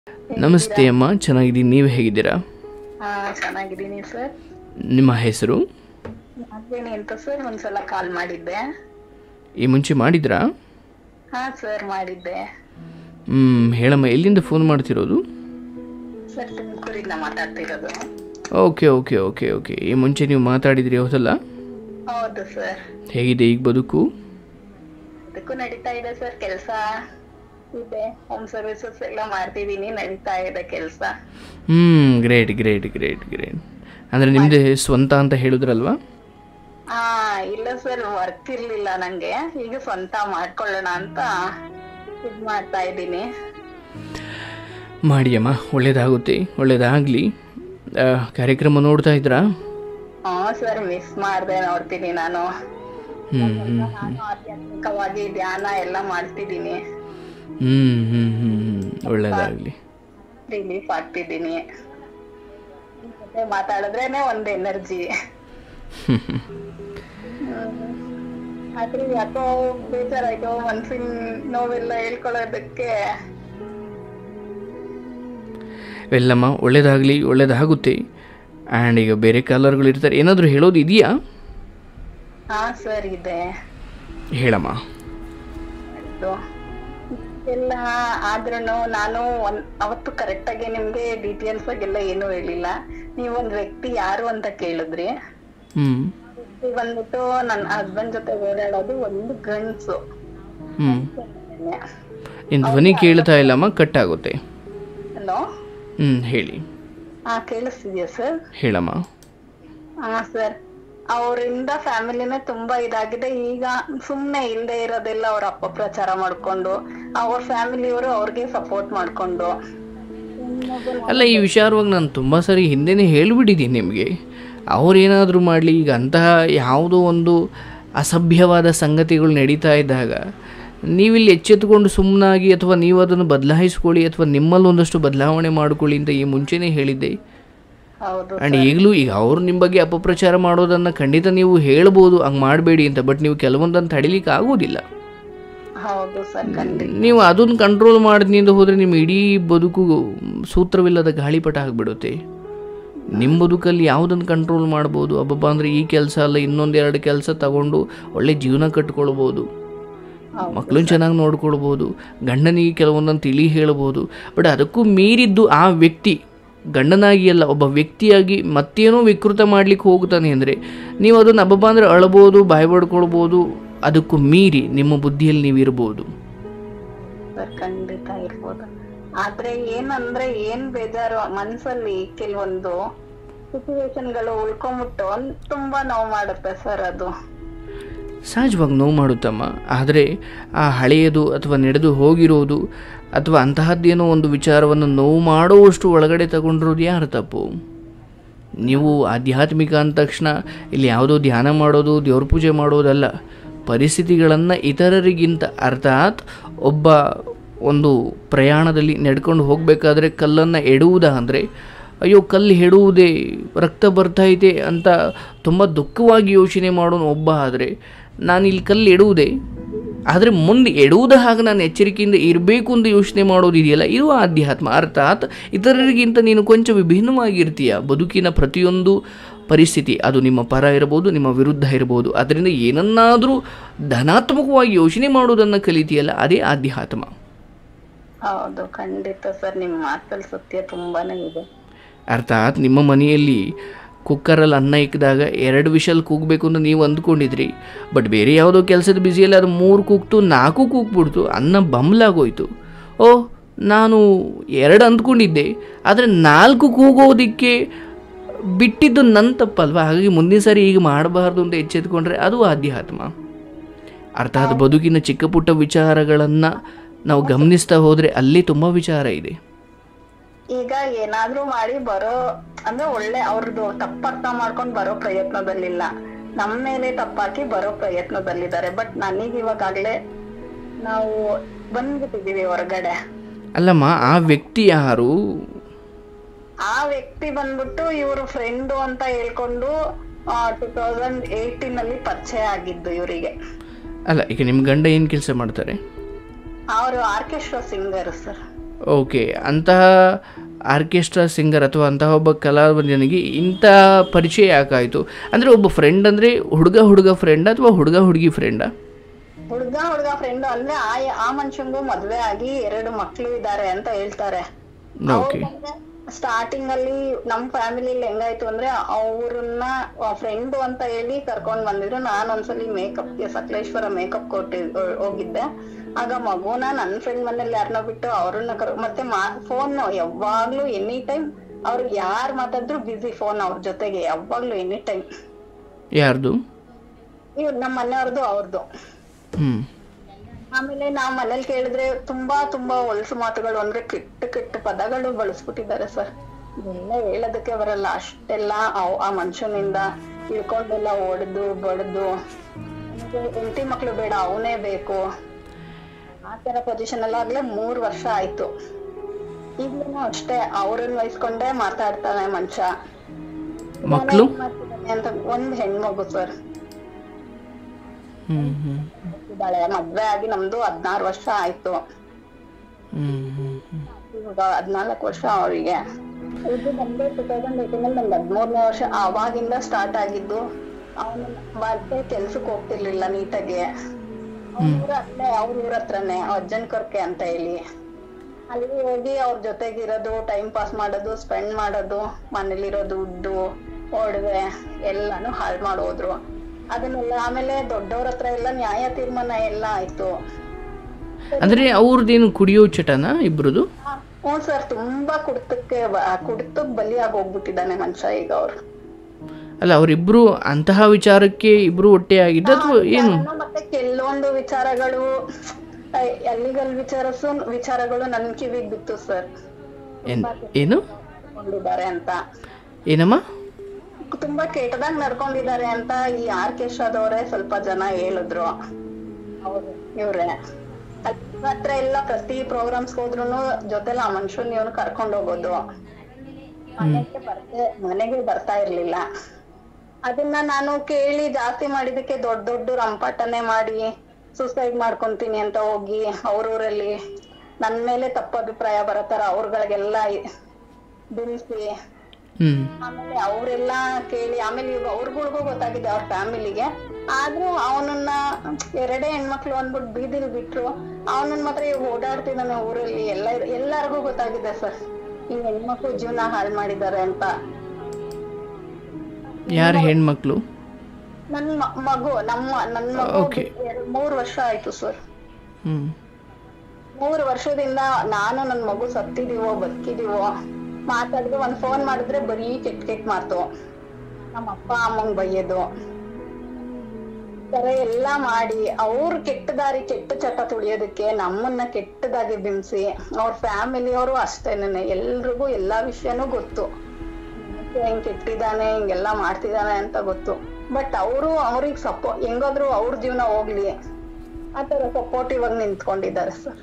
ನಮಸ್ತೆ ಅಮ್ಮ ಚೆನ್ನಾಗಿದ್ದೀನಿ ನೀವು ಹೇಗಿದ್ದೀರಾ ಹಾ ಚೆನ್ನಾಗಿದ್ದೀನಿ ಸರ್ ನಿಮ್ಮ ಹೆಸರು ಅದೇನೆ ಅಂತ ಸರ್ ಒಂದ್ಸಲ ಕಾಲ್ ಮಾಡಿದ್ದೆ ಈ ಮುಂಚೆ ಮಾಡಿದ್ರಾ ಹಾ ಸರ್ ಮಾಡಿದ್ದೆ ಹ್ಮ್, ಹೇಳಮ್ಮ ಎಲ್ಲಿಂದ ಫೋನ್ ಮಾಡ್ತಿರೋದು ಸರ್ ತುಮಕೂರಿಂದ ಮಾತಾಡ್ತಿರೋದು ಓಕೆ ಓಕೆ ಓಕೆ ಓಕೆ ಈ ಮುಂಚೆ ನೀವು ಮಾತಾಡಿದ್ರಿ ಹೌದಲ್ಲ ಹೌದು ಸರ್ ಹೇಗಿದೆ ಈಗ ಬದುಕು ಅದಕ್ಕೂ ನಡೀತಾ ಇದೆ ಸರ್ ಕೆಲಸ ಇದೆ ಹೋಮ್ ಸರ್ವಿಸಸ್ ಎಲ್ಲ ಮಾಡ್ತಿದೀನಿ ನಡೀತಾ ಇದೆ ಕೆಲಸ ಹ್ಞೂ ಗ್ರೇಟ್ ಗ್ರೇಟ್ ಗ್ರೇಟ್ ಗ್ರೇಟ್ ಅಂದರೆ ನಿಮ್ಮದು ಸ್ವಂತ ಅಂತ ಹೇಳಿದ್ರಲ್ವಾ ಹಾ ಇಲ್ಲ ಸರ್ ವರ್ಕ್ ಇರ್ಲಿಲ್ಲ ನಂಗೆ ಈಗ ಸ್ವಂತ ಮಾಡ್ಕೊಳ್ಳೋಣ ಅಂತ ಇದ್ ಮಾಡ್ತಾ ಇದ್ದೀನಿ ಮಾಡಿ ಅಮ್ಮ ಒಳ್ಳೇದಾಗುತ್ತೆ ಒಳ್ಳೇದಾಗಲಿ ಕಾರ್ಯಕ್ರಮ ನೋಡ್ತಾ ಇದ್ರಾ ಹಾ ಸರ್ ಮಿಸ್ ಮಾಡ್ದೆ ನೋಡ್ತೀನಿ ನಾನು ಹ್ಞೂ ಹ್ಞೂ ನಾನು ಆಧ್ಯಾತ್ಮಿಕವಾಗಿ ಧ್ಯಾನ ಎಲ್ಲ ಮಾಡ್ತಿದ್ದೀನಿ ಹ್ಞೂ ಹ್ಞೂ ಹ್ಞೂ ಒಳ್ಳೇದಾಗಲಿ ರಿಲೀಫ್ ಆಗ್ತಿದ್ದೀನಿ ನಿಮ್ ಜೊತೆ ಮಾತಾಡಿದ್ರೇನೆ ಒಂದ್ ಎನರ್ಜಿ ಆದ್ರೆ ಯಾಕೋ ಬೇಜಾರಾಯ್ತು ಮನ್ಸಿನ ನೋವೆಲ್ಲ ಹೇಳ್ಕೊಳ್ಳೋದಕ್ಕೆ ಎಲ್ಲಮ್ಮ ಒಳ್ಳೇದಾಗಲಿ ಒಳ್ಳೇದಾಗುತ್ತೆ ಆ್ಯಂಡ್ ಈಗ ಬೇರೆ ಕಾಲರ್ಗಳು ಇರ್ತಾರೆ ಏನಾದರೂ ಹೇಳೋದು ಇದೆಯಾ ಹಾ ಸರ್ ಇದೆ ಹೇಳಮ್ಮ ಇದು ಎಲ್ಲ ಆದ್ರೂನು ನಾನು ಒಂದ್ ಅವತ್ತು ಕರೆಕ್ಟ್ ಆಗಿ ನಿಮ್ಗೆ ಡೀಟೇಲ್ಸ್ ಆಗೆಲ್ಲ ಏನು ಹೇಳಿಲ್ಲ ನೀವ್ ಒಂದ್ ವ್ಯಕ್ತಿ ಯಾರು ಅಂತ ಕೇಳಿದ್ರಿ ಹ್ಞೂ ವ್ಯಕ್ತಿ ಬಂದ್ಬಿಟ್ಟು ನನ್ನ ಹಸ್ಬೆಂಡ್ ಜೊತೆ ಓಡಾಡೋದು ಒಂದು ಗಂಡ್ಸು ಹ್ಞೂ ನಿನ್ನ ಧ್ವನಿ ಕೇಳ್ತಾ ಇಲ್ಲಮ್ಮ ಕಟ್ ಆಗುತ್ತೆ ಹಲೋ ಹ್ಞೂ ಹೇಳಿ ಹಾ ಕೇಳಿಸ್ತಿದ್ಯಾ ಸರ್ ಹೇಳಮ್ಮ ಹಾ ಸರ್ ಅವರಿಂದ ಫ್ಯಾಮಿಲಿನೇ ತುಂಬಾ ಇದಾಗಿದೆ ಈಗ ಸುಮ್ನೆ ಇಲ್ದೇ ಇರೋದೆಲ್ಲ ಅವ್ರ ಅಪಪ್ರಚಾರ ಮಾಡ್ಕೊಂಡು ಅವ್ರ ಫ್ಯಾಮಿಲಿಯವರು ಅವ್ರಿಗೆ ಸಪೋರ್ಟ್ ಮಾಡ್ಕೊಂಡು ಅಲ್ಲ ಈ ವಿಚಾರವಾಗಿ ನಾನು ತುಂಬ ಸರಿ ಹಿಂದೆನೇ ಹೇಳಿಬಿಟ್ಟಿದ್ದೀನಿ ನಿಮಗೆ ಅವರೇನಾದರೂ ಮಾಡಲಿ ಈಗ ಅಂತಹ ಯಾವುದೋ ಒಂದು ಅಸಭ್ಯವಾದ ಸಂಗತಿಗಳು ನಡೀತಾ ಇದ್ದಾಗ ನೀವಿಲ್ಲಿ ಎಚ್ಚೆತ್ತುಕೊಂಡು ಸುಮ್ಮನಾಗಿ ಅಥವಾ ನೀವು ಅದನ್ನು ಬದಲಾಯಿಸ್ಕೊಳ್ಳಿ ಅಥವಾ ನಿಮ್ಮಲ್ಲಿ ಒಂದಷ್ಟು ಬದಲಾವಣೆ ಮಾಡ್ಕೊಳ್ಳಿ ಅಂತ ಈ ಮುಂಚೆನೇ ಹೇಳಿದ್ದೆ ಹೌದು ಆ್ಯಂಡ್ ಈಗಲೂ ಈಗ ಅವರು ನಿಮ್ಮ ಬಗ್ಗೆ ಅಪಪ್ರಚಾರ ಮಾಡೋದನ್ನು ಖಂಡಿತ ನೀವು ಹೇಳ್ಬೋದು ಹಂಗೆ ಮಾಡಬೇಡಿ ಅಂತ ಬಟ್ ನೀವು ಕೆಲವೊಂದನ್ನು ತಡಿಲಿಕ್ಕೆ ಆಗೋದಿಲ್ಲ ಹೌದು ಸರ್ ಖಂಡಿತ ನೀವು ಅದನ್ನು ಕಂಟ್ರೋಲ್ ಮಾಡಿದ್ನಿಂದ ಹೋದರೆ ನಿಮ್ಮ ಇಡೀ ಬದುಕು ಸೂತ್ರವಿಲ್ಲದ ಗಾಳಿಪಟ ಆಗಿಬಿಡುತ್ತೆ ನಿಮ್ಮ ಬದುಕಲ್ಲಿ ಯಾವುದನ್ನು ಕಂಟ್ರೋಲ್ ಮಾಡ್ಬೋದು ಅಬ್ಬಬ್ಬ ಅಂದರೆ ಈ ಕೆಲಸ ಅಲ್ಲ ಇನ್ನೊಂದೆರಡು ಕೆಲಸ ತಗೊಂಡು ಒಳ್ಳೆ ಜೀವನ ಕಟ್ಕೊಳ್ಬೋದು ಮಕ್ಕಳನ್ನ ಚೆನ್ನಾಗಿ ನೋಡ್ಕೊಳ್ಬೋದು ಗಂಡನಿಗೆ ಕೆಲವೊಂದನ್ನು ತಿಳಿ ಹೇಳ್ಬೋದು ಬಟ್ ಅದಕ್ಕೂ ಮೀರಿದ್ದು ಆ ವ್ಯಕ್ತಿ ಗಂಡನಾಗಿ ಅಲ್ಲ ಒಬ್ಬ ವ್ಯಕ್ತಿಯಾಗಿ ಮತ್ತೇನೋ ವಿಕೃತ ಮಾಡ್ಲಿಕ್ಕೆ ಹೋಗ್ತಾನೆ ಅಂದರೆ ನೀವು ಅದನ್ನು ಅಬ್ಬಬ್ಬ ಅಂದರೆ ಅಳ್ಬೋದು ಬಾಯ್ ಬಡ್ಕೊಳ್ಬೋದು ಅದಕ್ಕೂ ಮೀರಿ ನಿಮ್ಮ ಬುದ್ಧಿಯಲ್ಲಿ ನೀವು ಇರ್ಬೋದು ಸರ್ ಖಂಡಿತ ಇರ್ಬೋದು ಆದ್ರೆ ಏನಂದ್ರೆ ಏನ್ ಬೇಜಾರು ಮನ್ಸಲ್ಲಿ ಕೆಲವೊಂದು ಸಿಚುವೇಶನ್ ಗಳು ಉಳ್ಕೊಂಬಿಟ್ಟು ತುಂಬಾ ನೋವು ಮಾಡುತ್ತೆ ಸರ್ ಅದು ಸಹಜವಾಗಿ ನೋವು ಮಾಡುತ್ತಮ್ಮ ಆದರೆ ಆ ಹಳೆಯದು ಅಥವಾ ನಡೆದು ಹೋಗಿರೋದು ಅಥವಾ ಅಂತಹದ್ದೇನೋ ಒಂದು ವಿಚಾರವನ್ನು ನೋವು ಮಾಡುವಷ್ಟು ಒಳಗಡೆ ತಗೊಂಡಿರೋದು ಯಾರು ತಪ್ಪು ನೀವು ಆಧ್ಯಾತ್ಮಿಕ ಅಂದ ತಕ್ಷಣ ಇಲ್ಲಿ ಯಾವುದೋ ಧ್ಯಾನ ಮಾಡೋದು ದೇವ್ರ ಪೂಜೆ ಮಾಡೋದಲ್ಲ ಪರಿಸ್ಥಿತಿಗಳನ್ನು ಇತರರಿಗಿಂತ ಅರ್ಥಾತ್ ಒಬ್ಬ ಒಂದು ಪ್ರಯಾಣದಲ್ಲಿ ನಡ್ಕೊಂಡು ಹೋಗಬೇಕಾದ್ರೆ ಕಲ್ಲನ್ನು ಎಡುವುದ ಅಂದರೆ ಅಯ್ಯೋ ಕಲ್ಲು ಹೆಡುವುದೇ ರಕ್ತ ಬರ್ತೈತೆ ಅಂತ ತುಂಬ ದುಃಖವಾಗಿ ಯೋಚನೆ ಮಾಡೋನು ಒಬ್ಬ ಆದರೆ ನಾನು ಇಲ್ಲಿ ಕಲ್ಲು ಎಡುವುದೇ ಆದರೆ ಮುಂದೆ ಎಡುವುದ ಹಾಗೆ ನಾನು ಎಚ್ಚರಿಕೆಯಿಂದ ಇರಬೇಕು ಅಂತ ಯೋಚನೆ ಮಾಡೋದು ಇದೆಯಲ್ಲ ಇದು ಆಧ್ಯಾತ್ಮ ಅರ್ಥಾತ್ ಇತರರಿಗಿಂತ ನೀನು ಕೊಂಚ ವಿಭಿನ್ನವಾಗಿರ್ತೀಯ ಬದುಕಿನ ಪ್ರತಿಯೊಂದು ಪರಿಸ್ಥಿತಿ ಅದು ನಿಮ್ಮ ಪರ ಇರಬಹುದು ನಿಮ್ಮ ವಿರುದ್ಧ ಇರಬಹುದು ಅದರಿಂದ ಏನನ್ನಾದರೂ ಧನಾತ್ಮಕವಾಗಿ ಯೋಚನೆ ಮಾಡೋದನ್ನು ಕಲಿತೀಯಲ್ಲ ಅದೇ ಆಧ್ಯಾತ್ಮ ಹೌದು ಖಂಡಿತ ಸರ್ ನಿಮ್ ಮಾತಲ್ಲಿ ಸತ್ಯ ತುಂಬಾನೇ ಇದೆ ಅರ್ಥಾತ್ ನಿಮ್ಮ ಮನೆಯಲ್ಲಿ ಕುಕ್ಕರಲ್ಲಿ ಅನ್ನ ಇಕ್ಕಿದಾಗ ಎರಡು ವಿಷಲ್ ಕೂಗಬೇಕು ಅಂತ ನೀವು ಅಂದ್ಕೊಂಡಿದ್ರಿ ಬಟ್ ಬೇರೆ ಯಾವುದೋ ಕೆಲಸದ ಬ್ಯುಸಿಯಲ್ಲಿ ಅದು ಮೂರು ಕೂಗ್ತು ನಾಲ್ಕು ಕೂಗ್ಬಿಡ್ತು ಅನ್ನ ಬಂಬ್ಲಾಗೋಯ್ತು ಓಹ್ ನಾನು ಎರಡು ಅಂದ್ಕೊಂಡಿದ್ದೆ ಆದರೆ ನಾಲ್ಕು ಕೂಗೋದಕ್ಕೆ ಬಿಟ್ಟಿದ್ದು ನನ್ನ ತಪ್ಪಲ್ವಾ ಹಾಗಾಗಿ ಮುಂದಿನ ಸಾರಿ ಈಗ ಮಾಡಬಾರ್ದು ಅಂತ ಎಚ್ಚೆತ್ಕೊಂಡ್ರೆ ಅದು ಆಧ್ಯಾತ್ಮ ಅರ್ಥಾತ್ ಬದುಕಿನ ಚಿಕ್ಕ ಪುಟ್ಟ ವಿಚಾರಗಳನ್ನು ನಾವು ಗಮನಿಸ್ತಾ ಹೋದರೆ ಅಲ್ಲಿ ತುಂಬ ವಿಚಾರ ಇದೆ ಈಗ ಏನಾದ್ರೂ ಮಾಡಿ ಬರೋ ಅಂದ್ರೆ ಒಳ್ಳೆ ಅವ್ರದ್ದು ತಪ್ಪರ್ಥ ಮಾಡ್ಕೊಂಡ್ ಬರೋ ಪ್ರಯತ್ನದಲ್ಲಿಲ್ಲ ನಮ್ ಮೇಲೆ ತಪ್ಪಾಕಿ ಬರೋ ಪ್ರಯತ್ನದಲ್ಲಿದ್ದಾರೆ ಬಟ್ ನನಗ್ ಇವಾಗಾಗ್ಲೇ ನಾವು ಬಂದ್ಬಿಟ್ಟಿದೀವಿ ಹೊರಗಡೆ ಅಲ್ಲಮ್ಮ ಆ ವ್ಯಕ್ತಿ ಯಾರು ಆ ವ್ಯಕ್ತಿ ಬಂದ್ಬಿಟ್ಟು ಇವ್ರ ಫ್ರೆಂಡು ಅಂತ ಹೇಳ್ಕೊಂಡು ಟೂ ತೌಸಂಡ್ ಏಯ್ಟೀನ್ ಅಲ್ಲಿ ಪರಿಚಯ ಆಗಿದ್ದು ಇವರಿಗೆ ಅಲ್ಲ ಈಗ ನಿಮ್ಮ ಗಂಡ ಏನು ಕೆಲಸ ಮಾಡ್ತಾರೆ ಅವರು ಆರ್ಕೆಸ್ಟ್ರಾ ಸಿಂಗರ್ ಸರ್ ಓಕೆ ಅಂತಹ ಆರ್ಕೆಸ್ಟ್ರಾ ಸಿಂಗರ್ ಅಥವಾ ಅಂತಹ ಒಬ್ಬ ಕಲಾವಿದನಿಗೆ ಇಂಥ ಪರಿಚಯ ಯಾಕಾಯಿತು ಅಂದರೆ ಒಬ್ಬ ಫ್ರೆಂಡ್ ಅಂದರೆ ಹುಡುಗ ಹುಡುಗ ಫ್ರೆಂಡ್ ಅಥವಾ ಹುಡುಗ ಹುಡುಗಿ ಫ್ರೆಂಡಾ ಹುಡ್ಗ ಹುಡ್ಗ ಫ್ರೆಂಡ್ ಅಂದ್ರೆ ಆ ಆ ಮನುಷ್ಯಂಗೂ ಮದ್ವೆ ಆಗಿ ಎರಡು ಮಕ್ಳು ಇದ್ದಾರೆ ಅಂತ ಹೇಳ್ತಾರೆ ಓಕೆ ಸ್ಟಾರ್ಟಿಂಗ್ ಅಲ್ಲಿ ನಮ್ ಫ್ಯಾಮಿಲಿಲಿ ಹೆಂಗಾಯ್ತು ಅಂದ್ರೆ ಅವ್ರನ್ನ ಫ್ರೆಂಡ್ ಅಂತ ಹೇಳಿ ಕರ್ಕೊಂಡ್ ಬಂದಿದ್ರು ನಾನ್ ಒಂದ್ಸಲಿ ಮೇಕಪ್ ಗೆ ಸಕಲೇಶ್ವರ ಮೇಕಪ್ ಕೊಟ್ಟಿ ಹೋಗಿದ್ದೆ ಆಗ ಮಗುನ ನನ್ ಫ್ರೆಂಡ್ ಮನೇಲಿ ಯಾರನ್ನ ಬಿಟ್ಟು ಅವ್ರನ್ನ ಕರ್ ಮತ್ತೆ ಫೋನ್ ಯಾವಾಗ್ಲೂ ಎನಿ ಟೈಮ್ ಅವ್ರಿಗೆ ಯಾರ್ ಮಾತಾಡಿದ್ರು ಬಿಸಿ ಫೋನ್ ಅವ್ರ ಜೊತೆಗೆ ಯಾವಾಗ್ಲೂ ಎನಿ ಟೈಮ್ ಯಾರ್ದು ಇವ್ ನಮ್ಮ ಮನೆಯವ್ರದ್ದು ಅವ್ರದ್ದು ಹ್ಞೂ ಆಮೇಲೆ ನಾವ್ ಮನೇಲಿ ಕೇಳಿದ್ರೆ ತುಂಬಾ ತುಂಬಾ ಹೊಲಸು ಮಾತುಗಳು ಅಂದ್ರೆ ಕೆಟ್ಟ ಕೆಟ್ಟ ಪದಗಳು ಬಳಸ್ಬಿಟ್ಟಿದ್ದಾರೆ ಸರ್ ಎಲ್ಲ ಹೇಳೋದಕ್ಕೆ ಬರಲ್ಲ ಅಷ್ಟೆಲ್ಲ ಅವ್- ಆ ಮನುಷ್ಯನಿಂದ ಇಳ್ಕೊಂಡೆಲ್ಲ ಹೊಡೆದು ಬಡ್ದು ಹೆಂಡತಿ ಮಕ್ಳು ಬೇಡ ಅವನೇ ಬೇಕು ಆ ತರ ಪೊಸಿಷನ್ ಎಲ್ಲ ಆಗ್ಲೇ ಮೂರ್ ವರ್ಷ ಆಯ್ತು ಈಗ್ಲೂ ಅಷ್ಟೇ ಅವ್ರನ್ನ ವಹಿಸ್ಕೊಂಡೇ ಮಾತಾಡ್ತಾನೆ ಮನುಷ್ಯ ಮಕ್ಕಳು ಏನ್ ಮಾಡ್ತಿದಾನೆ ಅಂತ ಒಂದ್ ಹೆಣ್ಮಗು ಸರ್ ಹ್ಞೂ ಹ್ಞೂ ಇದ್ದಾಳೆ ಮದ್ವೆ ಆಗಿ ನಮ್ದು ಹದ್ನಾರು ವರ್ಷ ಆಯ್ತು ಹ್ಞೂ ಹ್ಞೂ ಹ್ಞೂ ಇವಾಗ ಹದ್ನಾಲ್ಕು ವರ್ಷ ಅವರಿಗೆ ಇದು ಬಂದು ಟೂ ತೌಸಂಡ್ ಏಟೀನ್ ಅಲ್ಲಿ ನಂದು ಹದಿಮೂರನೇ ವರ್ಷ ಅವಾಗಿಂದ ಸ್ಟಾರ್ಟ್ ಆಗಿದ್ದು ಅವನು ಮತ್ತೆ ಕೆಲ್ಸಕ್ಕೆ ಹೋಗ್ತಿರ್ಲಿಲ್ಲ ನೀಟಾಗಿ ಅವ್ರ ಅಲ್ಲೇ ಅವ್ರ ಊರ ಹತ್ರನೇ ಅಜ್ಜನ್ ಕೊರ್ಕೆ ಅಂತ ಹೇಳಿ ಅಲ್ಲಿ ಹೋಗಿ ಅವ್ರ ಜೊತೆಗಿರೋದು ಟೈಮ್ ಪಾಸ್ ಮಾಡೋದು ಸ್ಪೆಂಡ್ ಮಾಡೋದು ಮನೇಲಿರೋ ದುಡ್ಡು ಒಡವೆ ಎಲ್ಲಾನು ಹಾಳು ಮಾಡೋದ್ರು ಅದನ್ನೆಲ್ಲ ಆಮೇಲೆ ದೊಡ್ಡವ್ರ ಹತ್ರ ಎಲ್ಲ ನ್ಯಾಯ ತೀರ್ಮಾನ ಎಲ್ಲ ಆಯ್ತು ಅಂದರೆ ಅವ್ರದ್ದೇನು ಕುಡಿಯೋ ಚಟನಾ ಇಬ್ಬರದು ಹ್ಞೂ ಸರ್ ತುಂಬಾ ಕುಡ್ತಕ್ಕೆ ಕುಡ್ತಕ್ ಬಲಿಯಾಗಿ ಹೋಗ್ಬಿಟ್ಟಿದ್ದಾನೆ ಮನುಷ್ಯ ಈಗ ಅವ್ರು ಅಲ್ಲ ಅವರಿಬ್ಬರು ಅಂತಹ ವಿಚಾರಕ್ಕೆ ಇಬ್ಬರು ಒಟ್ಟೆ ಆಗಿದ್ದ ಅಥವಾ ಏನು ನಾನು ಮತ್ತೆ ಕೆಲವೊಂದು ವಿಚಾರಗಳು ಎಲ್ಲಿಗಲ್ ವಿಚಾರಸು ವಿಚಾರಗಳು ನನ್ ಕಿವಿಗ್ ಬಿತ್ತು ಸರ್ ಏನು ಏನು ಕೊಂಡಿದ್ದಾರೆ ಅಂತ ಏನಮ್ಮ ತುಂಬಾ ಕೆಟ್ಟದಾಗ ನಡ್ಕೊಂಡಿದ್ದಾರೆ ಅಂತ ಈ ಆರ್ಕೆಸ್ಟ್ರಾದವರೇ ಸ್ವಲ್ಪ ಜನ ಹೇಳಿದ್ರು ಅವ್ರು ಇವ್ರೆ ಅದ್ ಹತ್ರ ಎಲ್ಲ ಪ್ರತಿ ಪ್ರೋಗ್ರಾಮ್ಸ್ ಹೋದ್ರುನು ಜೊತೆಲಿ ಆ ಮನುಷ್ಯನ್ ಇವ್ನು ಕರ್ಕೊಂಡ್ ಹೋಗೋದು ಮನೆಗೆ ಬರ್ತೆ ಮನೆಗೆ ಬರ್ತಾ ಇರ್ಲಿಲ್ಲ ಅದನ್ನ ನಾನು ಕೇಳಿ ಜಾಸ್ತಿ ಮಾಡಿದಕ್ಕೆ ದೊಡ್ಡ ದೊಡ್ಡ ರಂಪಾಟನೆ ಮಾಡಿ ಸುಸೈಡ್ ಮಾಡ್ಕೊಂತೀನಿ ಅಂತ ಹೋಗಿ ಅವ್ರೂರಲ್ಲಿ ನನ್ ಮೇಲೆ ತಪ್ಪು ಅಭಿಪ್ರಾಯ ಬರೋ ತರ ಅವ್ರಗಳಿಗೆಲ್ಲ ಬಿಡಿಸಿ ಹ್ಞೂ ಆಮೇಲೆ ಅವ್ರೆಲ್ಲ ಕೇಳಿ ಆಮೇಲೆ ಇವಾಗ ಅವ್ರಗಳಿಗೂ ಗೊತ್ತಾಗಿದೆ ಅವ್ರ ಫ್ಯಾಮಿಲಿಗೆ ಆದ್ರೂ ಅವನನ್ನ ಎರಡೇ ಹೆಣ್ಮಕ್ಳು ಅಂದ್ಬಿಟ್ಟು ಬೀದಿಲ್ ಬಿಟ್ರು ಅವನನ್ನ ಮಾತ್ರ ಇವಾಗ ಓಡಾಡ್ತಿದ್ದಾನೆ ಊರಲ್ಲಿ ಎಲ್ಲ ಎಲ್ಲಾರ್ಗೂ ಗೊತ್ತಾಗಿದೆ ಸರ್ ಈ ಹೆಣ್ಮಕ್ಳು ಜೀವನ ಹಾಳು ಮಾಡಿದ್ದಾರೆ ಅಂತ ಯಾರು ಹೆಣ್ಮಕ್ಳು ನನ್ ಮ- ಮಗು ನಮ್ಮ ನನ್ ಮಗು Okay. ಎರಡ್- ಮೂರ್ ವರ್ಷ ಆಯ್ತು ಸರ್ ಹ್ಞೂ ಮೂರು ವರ್ಷದಿಂದ ನಾನು ನನ್ ಮಗು ಸತ್ತಿದೀವೋ ಬದುಕಿದೀವೋ ಮಾತಾಡಿದ್ರೆ ಒಂದ್ ಫೋನ್ ಮಾಡಿದ್ರೆ ಬರೀ ಕೆಟ್ಟ ಕೆಟ್ಟ ಮಾತು ನಮ್ಮ ಅಪ್ಪ ಅಮ್ಮಂಗ್ ಬೈಯೋದು ತರ ಎಲ್ಲಾ ಮಾಡಿ ಅವ್ರ ಕೆಟ್ಟ ದಾರಿ ಕೆಟ್ಟ ಚಟ ತುಳಿಯೋದಕ್ಕೆ ನಮ್ಮನ್ನ ಕೆಟ್ಟದಾಗಿ ಬಿಂಬಿಸಿ ಅವ್ರ ಫ್ಯಾಮಿಲಿ ಅವರು ಅಷ್ಟೇನೆ ಎಲ್ರಿಗೂ ಎಲ್ಲಾ ವಿಷಯನೂ ಗೊತ್ತು ಮನುಷ್ಯ ಹೆಂಗ್ ಕೆಟ್ಟಿದ್ದಾನೆ ಹಿಂಗೆಲ್ಲ ಮಾಡ್ತಿದ್ದಾನೆ ಅಂತ ಗೊತ್ತು ಬಟ್ ಅವರು ಅವ್ರಿಗೆ ಸಪೋ ಹೆಂಗಾದ್ರು ಅವ್ರ ಜೀವನ ಹೋಗ್ಲಿ ಆತರ ಸಪೋರ್ಟಿವ್ ಆಗಿ ನಿಂತ್ಕೊಂಡಿದ್ದಾರೆ ಸರ್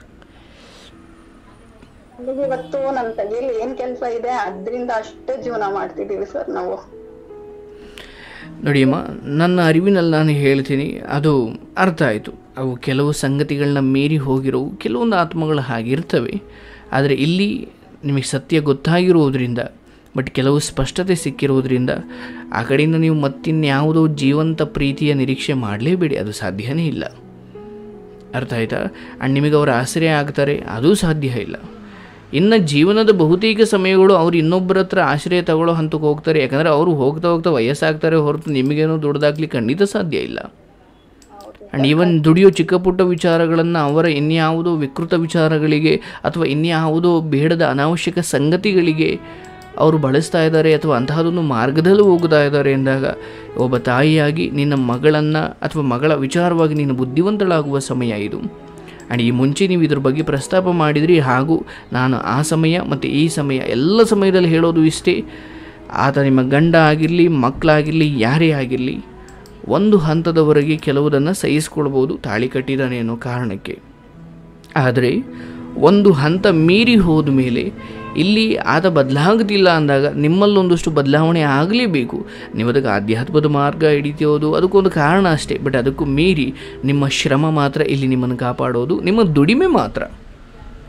ನಮಗೆ ಇವತ್ತು ನನ್ನ ತಲೆಯಲ್ಲಿ ಏನ್ ಕೆಲಸ ಇದೆ ಅದ್ರಿಂದ ಅಷ್ಟೇ ಜೀವನ ಮಾಡ್ತಿದೀವಿ ಸರ್ ನಾವು ನೋಡಿ ಅಮ್ಮ ನನ್ನ ಅರಿವಿನಲ್ಲಿ ನಾನು ಹೇಳ್ತೀನಿ ಅದು ಅರ್ಥ ಆಯಿತು ಅವು ಕೆಲವು ಸಂಗತಿಗಳನ್ನ ಮೀರಿ ಹೋಗಿರೋವು ಕೆಲವೊಂದು ಆತ್ಮಗಳು ಹಾಗಿರ್ತವೆ ಆದರೆ ಇಲ್ಲಿ ನಿಮಗೆ ಸತ್ಯ ಗೊತ್ತಾಗಿರುವುದರಿಂದ ಬಟ್ ಕೆಲವು ಸ್ಪಷ್ಟತೆ ಸಿಕ್ಕಿರೋದ್ರಿಂದ ಆ ಕಡೆಯಿಂದ ನೀವು ಮತ್ತಿನ್ಯಾವುದೋ ಜೀವಂತ ಪ್ರೀತಿಯ ನಿರೀಕ್ಷೆ ಮಾಡಲೇಬೇಡಿ ಅದು ಸಾಧ್ಯನೇ ಇಲ್ಲ ಅರ್ಥ ಆಯ್ತಾ ಆ್ಯಂಡ್ ನಿಮಗೆ ಅವರ ಆಶ್ರಯ ಆಗ್ತಾರೆ ಅದೂ ಸಾಧ್ಯ ಇಲ್ಲ ಇನ್ನು ಜೀವನದ ಬಹುತೇಕ ಸಮಯಗಳು ಅವ್ರು ಇನ್ನೊಬ್ಬರ ಹತ್ರ ಆಶ್ರಯ ತಗೊಳ್ಳೋ ಹಂತಕ್ಕೆ ಹೋಗ್ತಾರೆ ಯಾಕಂದರೆ ಅವರು ಹೋಗ್ತಾ ಹೋಗ್ತಾ ವಯಸ್ಸಾಗ್ತಾರೆ ಹೊರತು ನಿಮಗೇನೋ ದುಡ್ದಾಗ್ಲಿಕ್ಕೆ ಖಂಡಿತ ಸಾಧ್ಯ ಇಲ್ಲ ಆ್ಯಂಡ್ ಈವನ್ ದುಡಿಯೋ ಚಿಕ್ಕ ಪುಟ್ಟ ವಿಚಾರಗಳನ್ನು ಅವರ ಇನ್ಯಾವುದೋ ವಿಕೃತ ವಿಚಾರಗಳಿಗೆ ಅಥವಾ ಇನ್ಯಾವುದೋ ಬೇಡದ ಅನಾವಶ್ಯಕ ಸಂಗತಿಗಳಿಗೆ ಅವರು ಬಳಸ್ತಾ ಇದ್ದಾರೆ ಅಥವಾ ಅಂತಹದೊಂದು ಮಾರ್ಗದಲ್ಲಿ ಹೋಗ್ತಾ ಇದ್ದಾರೆ ಎಂದಾಗ ಒಬ್ಬ ತಾಯಿಯಾಗಿ ನಿನ್ನ ಮಗಳನ್ನು ಅಥವಾ ಮಗಳ ವಿಚಾರವಾಗಿ ನೀನು ಬುದ್ಧಿವಂತಳಾಗುವ ಸಮಯ ಇದು ಆ್ಯಂಡ್ ಈ ಮುಂಚೆ ನೀವು ಇದ್ರ ಬಗ್ಗೆ ಪ್ರಸ್ತಾಪ ಮಾಡಿದ್ರಿ ಹಾಗೂ ನಾನು ಆ ಸಮಯ ಮತ್ತು ಈ ಸಮಯ ಎಲ್ಲ ಸಮಯದಲ್ಲಿ ಹೇಳೋದು ಇಷ್ಟೇ ಆತ ನಿಮ್ಮ ಗಂಡ ಆಗಿರಲಿ ಮಕ್ಕಳಾಗಿರಲಿ ಯಾರೇ ಆಗಿರಲಿ ಒಂದು ಹಂತದವರೆಗೆ ಕೆಲವುದನ್ನು ಸಹಿಸ್ಕೊಳ್ಬೋದು ತಾಳಿ ಕಟ್ಟಿದ್ದಾನೆ ಅನ್ನೋ ಕಾರಣಕ್ಕೆ ಆದರೆ ಒಂದು ಹಂತ ಮೀರಿ ಹೋದ ಮೇಲೆ ಇಲ್ಲಿ ಆತ ಬದಲಾಗೋದಿಲ್ಲ ಅಂದಾಗ ನಿಮ್ಮಲ್ಲೊಂದಷ್ಟು ಬದಲಾವಣೆ ಆಗಲೇಬೇಕು ನೀವು ಅದಕ್ಕೆ ಆಧ್ಯಾತ್ಮದ ಮಾರ್ಗ ಹಿಡಿತಿಯೋದು ಅದಕ್ಕೊಂದು ಕಾರಣ ಅಷ್ಟೇ ಬಟ್ ಅದಕ್ಕೂ ಮೀರಿ ನಿಮ್ಮ ಶ್ರಮ ಮಾತ್ರ ಇಲ್ಲಿ ನಿಮ್ಮನ್ನು ಕಾಪಾಡೋದು ನಿಮ್ಮ ದುಡಿಮೆ ಮಾತ್ರ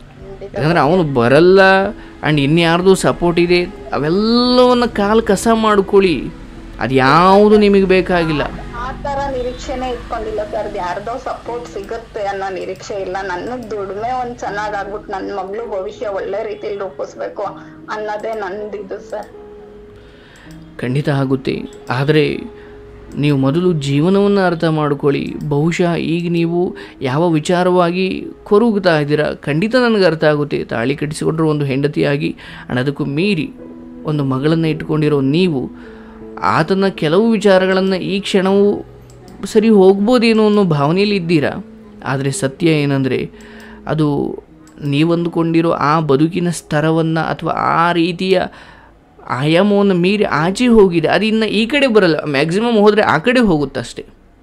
ಯಾಕಂದರೆ ಅವನು ಬರಲ್ಲ ಆ್ಯಂಡ್ ಇನ್ಯಾರ್ದು ಸಪೋರ್ಟ್ ಇದೆ ಅವೆಲ್ಲವನ್ನ ಕಾಲು ಕಸ ಮಾಡ್ಕೊಳ್ಳಿ ಅದು ಯಾವುದು ನಿಮಗೆ ಬೇಕಾಗಿಲ್ಲ ಆ ತರ ನಿರೀಕ್ಷೆನೆ ಇಟ್ಕೊಂಡಿಲ್ಲ ಸರ್ ಯಾರ್ದೋ ಸಪೋರ್ಟ್ ಸಿಗುತ್ತೆ ಅನ್ನೋ ನಿರೀಕ್ಷೆ ಇಲ್ಲ ನನ್ನ ದುಡಿಮೆ ಒಂದ್ ಚೆನ್ನಾಗ್ ಆಗ್ಬಿಟ್ಟು ನನ್ ಮಗ್ಳು ಭವಿಷ್ಯ ಒಳ್ಳೆ ರೀತಿಲಿ ರೂಪಿಸ್ಬೇಕು ಅನ್ನೋದೇ ನಂದಿದು ಸರ್ ಖಂಡಿತ ಆಗುತ್ತೆ ಆದರೆ ನೀವು ಮೊದಲು ಜೀವನವನ್ನು ಅರ್ಥ ಮಾಡ್ಕೊಳ್ಳಿ ಬಹುಶಃ ಈಗ ನೀವು ಯಾವ ವಿಚಾರವಾಗಿ ಕೊರುಗ್ತಾ ಇದ್ದೀರಾ ಖಂಡಿತ ನನಗೆ ಅರ್ಥ ಆಗುತ್ತೆ ತಾಳಿ ಕಟ್ಟಿಸಿಕೊಂಡ್ರು ಒಂದು ಹೆಂಡತಿಯಾಗಿ and ಅದಕ್ಕೂ ಮೀರಿ ಒಂದು ಮಗಳನ್ನು ಇಟ್ಕೊಂಡಿರೋ ನೀವು ಆತನ ಕೆಲವು ವಿಚಾರಗಳನ್ನು ಈ ಕ್ಷಣವೂ ಸರಿ ಹೋಗ್ಬೋದೇನೋ ಅನ್ನೋ ಭಾವನೆಯಲ್ಲಿ ಇದ್ದೀರಾ ಆದರೆ ಸತ್ಯ ಏನಂದರೆ ಅದು ನೀವಂದುಕೊಂಡಿರೋ ಆ ಬದುಕಿನ ಸ್ತರವನ್ನು ಅಥವಾ ಆ ರೀತಿಯ ಆಯಾಮವನ್ನು ಮೀರಿ ಆಚೆ ಹೋಗಿದೆ ಅದು ಇನ್ನು ಈ ಕಡೆ ಬರಲ್ಲ ಮ್ಯಾಕ್ಸಿಮಮ್ ಹೋದರೆ ಆ ಕಡೆ ಹೋಗುತ್ತಷ್ಟೇ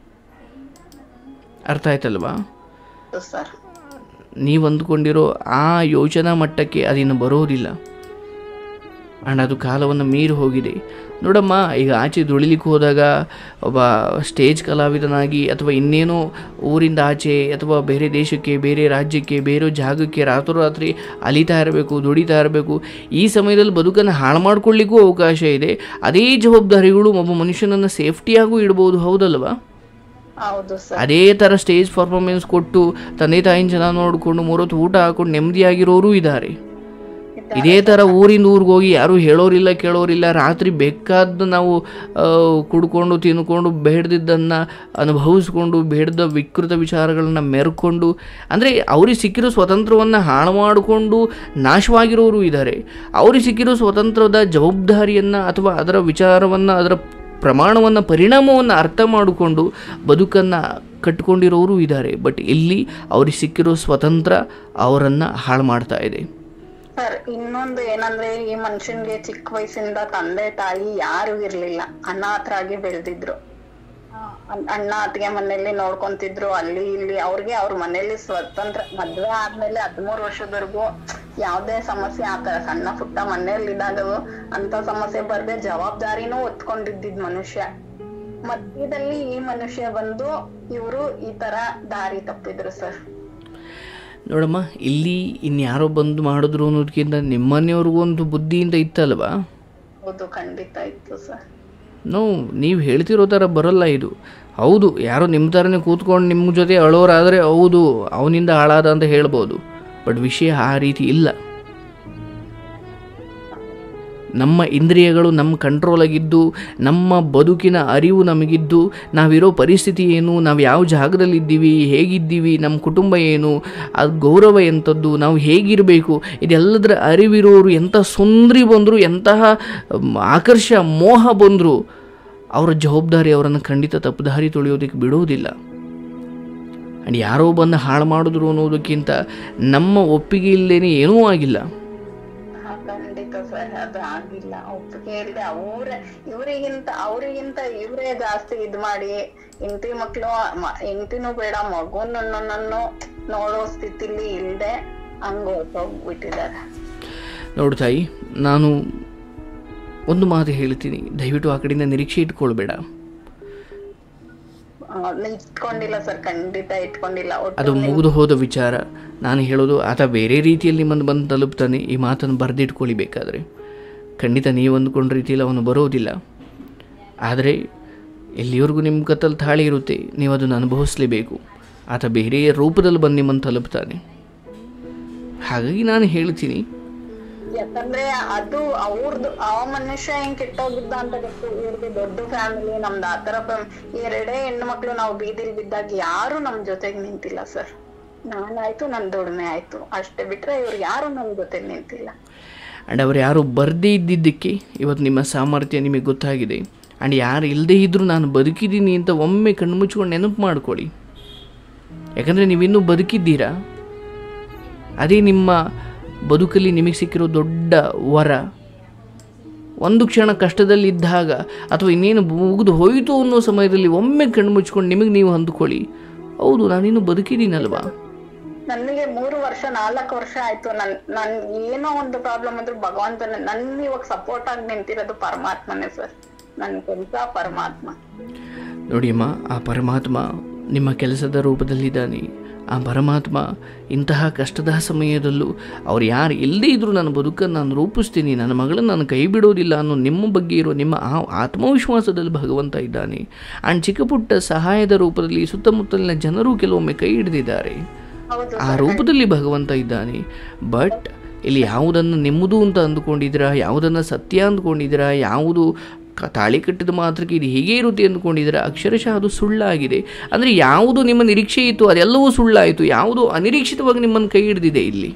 ಅರ್ಥ ಆಯ್ತಲ್ವಾ ಸರ್ ನೀವು ಅಂದ್ಕೊಂಡಿರೋ ಆ ಯೋಚನಾ ಮಟ್ಟಕ್ಕೆ ಅದಿನ್ನು ಬರೋದಿಲ್ಲ ಆ್ಯಂಡ್ ಅದು ಕಾಲವನ್ನು ಮೀರಿ ಹೋಗಿದೆ ನೋಡಮ್ಮ ಈಗ ಆಚೆ ದುಡಿಲಿಕ್ಕೆ ಹೋದಾಗ ಒಬ್ಬ ಸ್ಟೇಜ್ ಕಲಾವಿದನಾಗಿ ಅಥವಾ ಇನ್ನೇನೋ ಊರಿಂದ ಆಚೆ ಅಥವಾ ಬೇರೆ ದೇಶಕ್ಕೆ ಬೇರೆ ರಾಜ್ಯಕ್ಕೆ ಬೇರೆ ಜಾಗಕ್ಕೆ ರಾತ್ರೋರಾತ್ರಿ ಅಲಿತಾ ಇರಬೇಕು ದುಡಿತಾ ಇರಬೇಕು ಈ ಸಮಯದಲ್ಲಿ ಬದುಕನ್ನು ಹಾಳು ಮಾಡ್ಕೊಳ್ಳಿಕ್ಕೂ ಅವಕಾಶ ಇದೆ ಅದೇ ಜವಾಬ್ದಾರಿಗಳು ಒಬ್ಬ ಮನುಷ್ಯನನ್ನು ಸೇಫ್ಟಿಯಾಗೂ ಇಡ್ಬೋದು ಹೌದಲ್ವಾ ಹೌದು ಸರ್ ಅದೇ ಥರ ಸ್ಟೇಜ್ ಪರ್ಫಾರ್ಮೆನ್ಸ್ ಕೊಟ್ಟು ತಂದೆ ತಾಯಿನ ಚೆನ್ನಾಗಿ ನೋಡಿಕೊಂಡು ಮೂರೊತ್ತು ಊಟ ಹಾಕೊಂಡು ನೆಮ್ಮದಿಯಾಗಿರೋರು ಇದ್ದಾರೆ ಇದೇ ಥರ ಊರಿಂದ ಊರಿಗೆ ಹೋಗಿ ಯಾರೂ ಹೇಳೋರಿಲ್ಲ ಕೇಳೋರಿಲ್ಲ ರಾತ್ರಿ ಬೇಕಾದ ನಾವು ಆ, ಕುಡ್ಕೊಂಡು ತಿನ್ಕೊಂಡು ಬೇಡದಿದ್ದನ್ನು ಅನುಭವಿಸ್ಕೊಂಡು ಬೇಡದ ವಿಕೃತ ವಿಚಾರಗಳನ್ನ ಮೆರ್ಕೊಂಡು ಅಂದರೆ ಅವ್ರಿಗೆ ಸಿಕ್ಕಿರೋ ಸ್ವತಂತ್ರವನ್ನು ಹಾಳು ಮಾಡಿಕೊಂಡು ನಾಶವಾಗಿರೋರು ಇದ್ದಾರೆ ಅವ್ರಿಗೆ ಸಿಕ್ಕಿರೋ ಸ್ವತಂತ್ರದ ಜವಾಬ್ದಾರಿಯನ್ನು ಅಥವಾ ಅದರ ವಿಚಾರವನ್ನು ಅದರ ಪ್ರಮಾಣವನ್ನು ಪರಿಣಾಮವನ್ನು ಅರ್ಥ ಮಾಡಿಕೊಂಡು ಬದುಕನ್ನು ಕಟ್ಕೊಂಡಿರೋರು ಇದ್ದಾರೆ ಬಟ್ ಇಲ್ಲಿ ಅವ್ರಿಗೆ ಸಿಕ್ಕಿರೋ ಸ್ವತಂತ್ರ ಅವರನ್ನು ಹಾಳು ಮಾಡ್ತಾ ಇದೆ ಸರ್ ಇನ್ನೊಂದು ಏನಂದ್ರೆ ಈ ಮನುಷ್ಯನ್ಗೆ ಚಿಕ್ಕ ವಯಸ್ಸಿಂದ ತಂದೆ ತಾಯಿ ಯಾರು ಇರ್ಲಿಲ್ಲ ಅನಾಥರಾಗಿ ಬೆಳೆದಿದ್ರು ಅಣ್ಣ ಅತ್ತಿಗೆ ಮನೆಯಲ್ಲಿ ನೋಡ್ಕೊಂತಿದ್ರು ಅಲ್ಲಿ ಇಲ್ಲಿ ಅವ್ರಿಗೆ ಅವ್ರ ಮನೇಲಿ ಸ್ವತಂತ್ರ ಮದ್ವೆ ಆದ್ಮೇಲೆ ಹದ್ಮೂರ್ ವರ್ಷದವರೆಗೂ ಯಾವ್ದೇ ಸಮಸ್ಯೆ ಆತರ ಸಣ್ಣ ಪುಟ್ಟ ಮನೆಯಲ್ಲಿ ಇದ್ದಾಗ ಅಂತ ಸಮಸ್ಯೆ ಬರ್ದೆ ಜವಾಬ್ದಾರಿನೂ ಹೊತ್ಕೊಂಡಿದ್ದಿದ್ ಮನುಷ್ಯ ಮಧ್ಯದಲ್ಲಿ ಈ ಮನುಷ್ಯ ಬಂದು ಇವ್ರು ಈ ತರ ದಾರಿ ತಪ್ಪಿದ್ರು ಸರ್ ನೋಡಮ್ಮ ಇಲ್ಲಿ ಇನ್ಯಾರೋ ಬಂದು ಮಾಡಿದ್ರು ಅನ್ನೋದಕ್ಕಿಂತ ನಿಮ್ಮನೆಯವ್ರಿಗೂ ಒಂದು ಬುದ್ಧಿಯಿಂದ ಇತ್ತಲ್ವಾ ಹೌದು ಖಂಡಿತ ಇತ್ತು ಸರ್ ನೋ ನೀವು ಹೇಳ್ತಿರೋ ಥರ ಬರಲ್ಲ ಇದು ಹೌದು ಯಾರೋ ನಿಮ್ಮ ಥರನೇ ಕೂತ್ಕೊಂಡು ನಿಮ್ಮ ಜೊತೆ ಅಳೋರಾದರೆ ಹೌದು ಅವನಿಂದ ಹಾಳಾದ ಅಂತ ಹೇಳ್ಬೋದು ಬಟ್ ವಿಷಯ ಆ ರೀತಿ ಇಲ್ಲ ನಮ್ಮ ಇಂದ್ರಿಯಗಳು ನಮ್ಮ ಕಂಟ್ರೋಲಾಗಿದ್ದು ನಮ್ಮ ಬದುಕಿನ ಅರಿವು ನಮಗಿದ್ದು ನಾವಿರೋ ಪರಿಸ್ಥಿತಿ ಏನು ನಾವು ಯಾವ ಜಾಗದಲ್ಲಿದ್ದೀವಿ ಹೇಗಿದ್ದೀವಿ ನಮ್ಮ ಕುಟುಂಬ ಏನು ಅದು ಗೌರವ ಎಂಥದ್ದು ನಾವು ಹೇಗಿರಬೇಕು ಇದೆಲ್ಲದರ ಅರಿವಿರೋರು ಎಂಥ ಸುಂದ್ರಿ ಬಂದರು ಎಂತಹ ಮ್, ಆಕರ್ಷ ಮೋಹ ಬಂದರು ಅವರ ಜವಾಬ್ದಾರಿ ಅವರನ್ನು ಖಂಡಿತ ತಪ್ಪುದಾರಿ ತುಳಿಯೋದಕ್ಕೆ ಬಿಡೋದಿಲ್ಲ ಆ್ಯಂಡ್ ಯಾರೋ ಬಂದು ಹಾಳು ಮಾಡಿದ್ರು ಅನ್ನೋದಕ್ಕಿಂತ ನಮ್ಮ ಒಪ್ಪಿಗೆ ಇಲ್ಲದೇನೆ ಏನೂ ಆಗಿಲ್ಲ ಹಾ, ಖಂಡಿತ ಸರ್ ಅದು ಆಗಿಲ್ಲ ಒಪ್ಪಿಗೆ ಇಲ್ದೆ ಅವ್ರ ಇವ್ರಿಗಿಂತ ಅವ್ರಿಗಿಂತ ಇವ್ರೇ ಜಾಸ್ತಿ ಇದ್ ಮಾಡಿ ಹೆಂಡತಿ ಮಕ್ಳು ಹೆಂಡತಿನೂ ಬೇಡ ಮಗುನನ್ನು ನೋಡೋ ಸ್ಥಿತಿಲಿ ಇಲ್ದೆ ಹಂಗ ಹೊರ್ಟೋಗ್ಬಿಟ್ಟಿದ್ದಾರೆ ನೋಡು ತಾಯಿ ನಾನು ಒಂದು ಮಾತು ಹೇಳ್ತೀನಿ ದಯವಿಟ್ಟು ಆ ಕಡೆಯಿಂದ ನಿರೀಕ್ಷೆ ಇಟ್ಕೊಳ್ಬೇಡ ಆ, ಇಟ್ಕೊಂಡಿಲ್ಲ ಸರ್ ಖಂಡಿತ ಇಟ್ಕೊಂಡಿಲ್ಲ ಒಟ್ಟು ಅದು ಮುಗಿದು ಹೋದ ವಿಚಾರ ನಾನು ಹೇಳೋದು ಆತ ಬೇರೆ ರೀತಿಯಲ್ಲಿ ನಿಮ್ಮನ್ನು ಬಂದು ತಲುಪ್ತಾನೆ ಈ ಮಾತನ್ನು ಬರೆದಿಟ್ಕೊಳ್ಳಿ ಬೇಕಾದರೆ ಖಂಡಿತ ನೀವು ಅಂದ್ಕೊಂಡ ರೀತಿಯಲ್ಲಿ ಅವನು ಬರೋದಿಲ್ಲ ಆದರೆ ಎಲ್ಲಿವರೆಗೂ ನಿಮ್ಮ ಕತ್ತಲ್ಲಿ ತಾಳಿ ಇರುತ್ತೆ ನೀವು ಅದನ್ನು ಅನುಭವಿಸಲೇಬೇಕು ಆತ ಬೇರೆ ರೂಪದಲ್ಲಿ ಬಂದು ನಿಮ್ಮನ್ನು ತಲುಪ್ತಾನೆ ಹಾಗಾಗಿ ನಾನು ಹೇಳ್ತೀನಿ ಯಾಕಂದ್ರೆ ಅದು ಅವ್ರದ್ದು ಆ ಮನುಷ್ಯ ಹೆಂಗ್ ಕೆಟ್ಟೋಗಿದ್ದ ಅಂತ ಗೊತ್ತು ಇವ್ರದ್ದು ದೊಡ್ಡ ಫ್ಯಾಮಿಲಿ ನಮ್ದು ಆತರ ಫ್ಯಾಮ್- ಎರಡೇ ಹೆಣ್ಣು ಮಕ್ಳು ನಾವು ಬೀದಿಲ್ ಬಿದ್ದಾಗ ಯಾರು ನಮ್ ಜೊತೆಗ್ ನಿಂತಿಲ್ಲ ಸರ್ ನಾನಾಯ್ತು ನನ್ ದುಡಿಮೆ ಆಯ್ತು ಅಷ್ಟೇ ಬಿಟ್ರೆ ಇವ್ರು ಯಾರು ನಮ್ ಜೊತೆಗ್ ನಿಂತಿಲ್ಲ ಆ್ಯಂಡ್ ಅವರು ಯಾರು ಬರದೇ ಇದ್ದಿದ್ದಕ್ಕೆ ಇವತ್ತು ನಿಮ್ಮ ಸಾಮರ್ಥ್ಯ ನಿಮಗೆ ಗೊತ್ತಾಗಿದೆ ಆ್ಯಂಡ್ ಯಾರು ಇಲ್ಲದೇ ಇದ್ದರೂ ನಾನು ಬದುಕಿದ್ದೀನಿ ಅಂತ ಒಮ್ಮೆ ಕಣ್ಣು ಮುಚ್ಕೊಂಡು ನೆನಪು ಮಾಡ್ಕೊಳ್ಳಿ ಯಾಕಂದರೆ ನೀವಿನ್ನೂ ಬದುಕಿದ್ದೀರಾ ಅದೇ ನಿಮ್ಮ ಬದುಕಲ್ಲಿ ನಿಮಗೆ ಸಿಕ್ಕಿರೋ ದೊಡ್ಡ ವರ ಒಂದು ಕ್ಷಣ ಕಷ್ಟದಲ್ಲಿದ್ದಾಗ ಅಥವಾ ಇನ್ನೇನು ಮುಗಿದು ಹೋಯಿತು ಅನ್ನೋ ಸಮಯದಲ್ಲಿ ಒಮ್ಮೆ ಕಣ್ಣು ಮುಚ್ಕೊಂಡು ನಿಮಗೆ ನೀವು ಅಂದುಕೊಳ್ಳಿ ಹೌದು ನಾನಿನ್ನು ಬದುಕಿದ್ದೀನಲ್ವಾ ನನಗೆ ಮೂರು ವರ್ಷ ನಾಲ್ಕು ವರ್ಷ ಆಯ್ತು ನನ್ ನನ್ ಏನೋ ಒಂದು ಪ್ರಾಬ್ಲಮ್ ಅಂದ್ರೂ ಭಗವಂತನ ನನ್ ಇವಾಗ ಸಪೋರ್ಟ್ ಆಗಿ ನಿಂತಿರೋದು ಪರಮಾತ್ಮನೇ ಸರ್ ನನ್ ಕೆಲ್ಸ ಪರಮಾತ್ಮ ನೋಡಿ ಅಮ್ಮ ಆ ಪರಮಾತ್ಮ ನಿಮ್ಮ ಕೆಲಸದ ರೂಪದಲ್ಲಿದ್ದಾನೆ ಆ ಪರಮಾತ್ಮ ಇಂತಹ ಕಷ್ಟದ ಸಮಯದಲ್ಲೂ ಅವ್ರು ಯಾರು ಎಲ್ಲದೇ ಇದ್ದರೂ ನನ್ನ ಬದುಕನ್ನು ನಾನು ರೂಪಿಸ್ತೀನಿ ನನ್ನ ಮಗಳನ್ನು ನಾನು ಕೈ ಬಿಡೋದಿಲ್ಲ ಅನ್ನೋ ನಿಮ್ಮ ಬಗ್ಗೆ ಇರೋ ನಿಮ್ಮ ಆ ಆತ್ಮವಿಶ್ವಾಸದಲ್ಲಿ ಭಗವಂತ ಇದ್ದಾನೆ ಆ್ಯಂಡ್ ಚಿಕ್ಕ ಪುಟ್ಟ ಸಹಾಯದ ರೂಪದಲ್ಲಿ ಸುತ್ತಮುತ್ತಲಿನ ಜನರು ಕೆಲವೊಮ್ಮೆ ಕೈ ಹಿಡಿದಿದ್ದಾರೆ ಹೌದು ಆ ರೂಪದಲ್ಲಿ ಭಗವಂತ ಇದ್ದಾನೆ ಬಟ್ ಇಲ್ಲಿ ಯಾವುದನ್ನು ನೆಮ್ಮದು ಅಂತ ಅಂದುಕೊಂಡಿದ್ದೀರಾ ಯಾವುದನ್ನು ಸತ್ಯ ಅಂದ್ಕೊಂಡಿದ್ದೀರಾ ಯಾವುದು ಕ- ತಾಳಿ ಕಟ್ಟಿದ ಮಾತ್ರಕ್ಕೆ ಇದು ಹೇಗೆ ಇರುತ್ತೆ ಅಂದ್ಕೊಂಡಿದ್ದೀರಾ ಅಕ್ಷರಶಃ ಅದು ಸುಳ್ಳಾಗಿದೆ ಅಂದರೆ ಯಾವುದು ನಿಮ್ಮ ನಿರೀಕ್ಷೆ ಇತ್ತು ಅದೆಲ್ಲವೂ ಸುಳ್ಳಾಯಿತು ಯಾವುದು ಅನಿರೀಕ್ಷಿತವಾಗಿ ನಿಮ್ಮನ್ನು ಕೈ ಹಿಡಿದಿದೆ ಇಲ್ಲಿ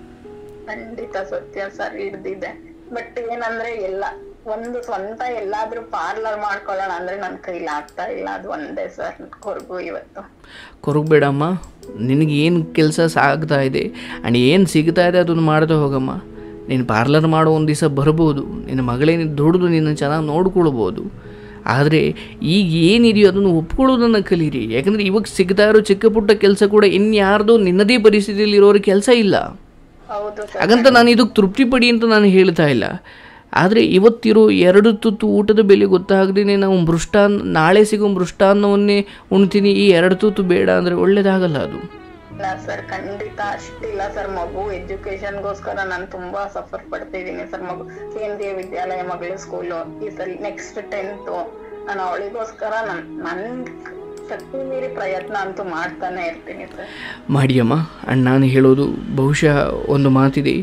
ಖಂಡಿತ ಸತ್ಯ ಸರ್ ಹಿಡ್ದಿದೆ ಬಟ್ ಏನಂದ್ರೆ ಎಲ್ಲ ಒಂದು ಸ್ವಂತ ಎಲ್ಲಾದ್ರೂ ಪಾರ್ಲರ್ ಮಾಡ್ಕೊಳ್ಳೋಣ ಅಂದ್ರೆ ನನ್ ಕೈಲಿ ಆಗ್ತಾ ಇಲ್ಲ ಅದು ಒಂದೇ ಸರ್ ಕೊರ್ಗು ಇವತ್ತು ಕೊರಗಬೇಡಮ್ಮ ನಿನಗೆ ಏನು ಕೆಲಸ ಸಾಗ್ತಾ ಇದೆ ಆ್ಯಂಡ್ ಏನು ಸಿಗ್ತಾ ಇದೆ ಅದನ್ನು ಮಾಡ್ತಾ ಹೋಗಮ್ಮ ನೀನು ಪಾರ್ಲರ್ ಮಾಡೋ ಒಂದು ದಿವಸ ಬರ್ಬೋದು ನಿನ್ನ ಮಗಳೇನು ದುಡಿದು ನಿನ್ನ ಚೆನ್ನಾಗಿ ನೋಡ್ಕೊಳ್ಬೋದು ಆದರೆ ಈಗ ಏನಿದೆಯೋ ಅದನ್ನು ಒಪ್ಕೊಳ್ಳೋದನ್ನು ಕಲೀರಿ ಯಾಕಂದರೆ ಇವಾಗ ಸಿಗ್ತಾ ಇರೋ ಚಿಕ್ಕ ಪುಟ್ಟ ಕೆಲಸ ಕೂಡ ಇನ್ಯಾರ್ದೋ ನಿನ್ನದೇ ಪರಿಸ್ಥಿತಿಯಲ್ಲಿ ಇರೋರ ಕೆಲಸ ಇಲ್ಲ ಹೌದು ಸರ್ ಹಾಗಂತ ನಾನು ಇದಕ್ಕೆ ತೃಪ್ತಿ ಪಡಿ ಅಂತ ನಾನು ಹೇಳ್ತಾ ಇಲ್ಲ ಆದರೆ ಇವತ್ತಿರೋ ಎರಡು ತುತ್ತು ಊಟದ ಬೆಲೆ ಗೊತ್ತಾಗದೇ ನಾವು ಮೃಷ್ಟಾನ್ನ ನಾಳೆ ಸಿಗೋ ಮೃಷ್ಟಾನ್ನವನ್ನೇ ಉಣ್ತೀನಿ ಈ ಎರಡು ತುತ್ತು ಬೇಡ ಅಂದರೆ ಒಳ್ಳೇದಾಗಲ್ಲ ಅದು ಇಲ್ಲ ಸರ್ ಖಂಡಿತ ಅಷ್ಟಿಲ್ಲ ಸರ್ ಮಗು ಎಜುಕೇಶನ್ಗೋಸ್ಕರ ನಾನು ತುಂಬಾ ಸಫರ್ ಪಡ್ತಿದ್ದೀನಿ ಸರ್ ಮಗು ಕೇಂದ್ರೀಯ ವಿದ್ಯಾಲಯ ಮಗಳ ಸ್ಕೂಲು ಈ ಸಲ ನೆಕ್ಸ್ಟ್ ಟೆಂತ್ ನಾನು ಅವಳಿಗೋಸ್ಕರ ನನ್ ನನ್ ಶಕ್ತಿ ಮೀರಿ ಪ್ರಯತ್ನ ಅಂತೂ ಮಾಡ್ತಾನೆ ಇರ್ತೀನಿ ಸರ್ ಮಾಡಿಯಮ್ಮ ಆ್ಯಂಡ್ ನಾನು ಹೇಳೋದು ಬಹುಶಃ ಒಂದು ಮಾತಿದೆ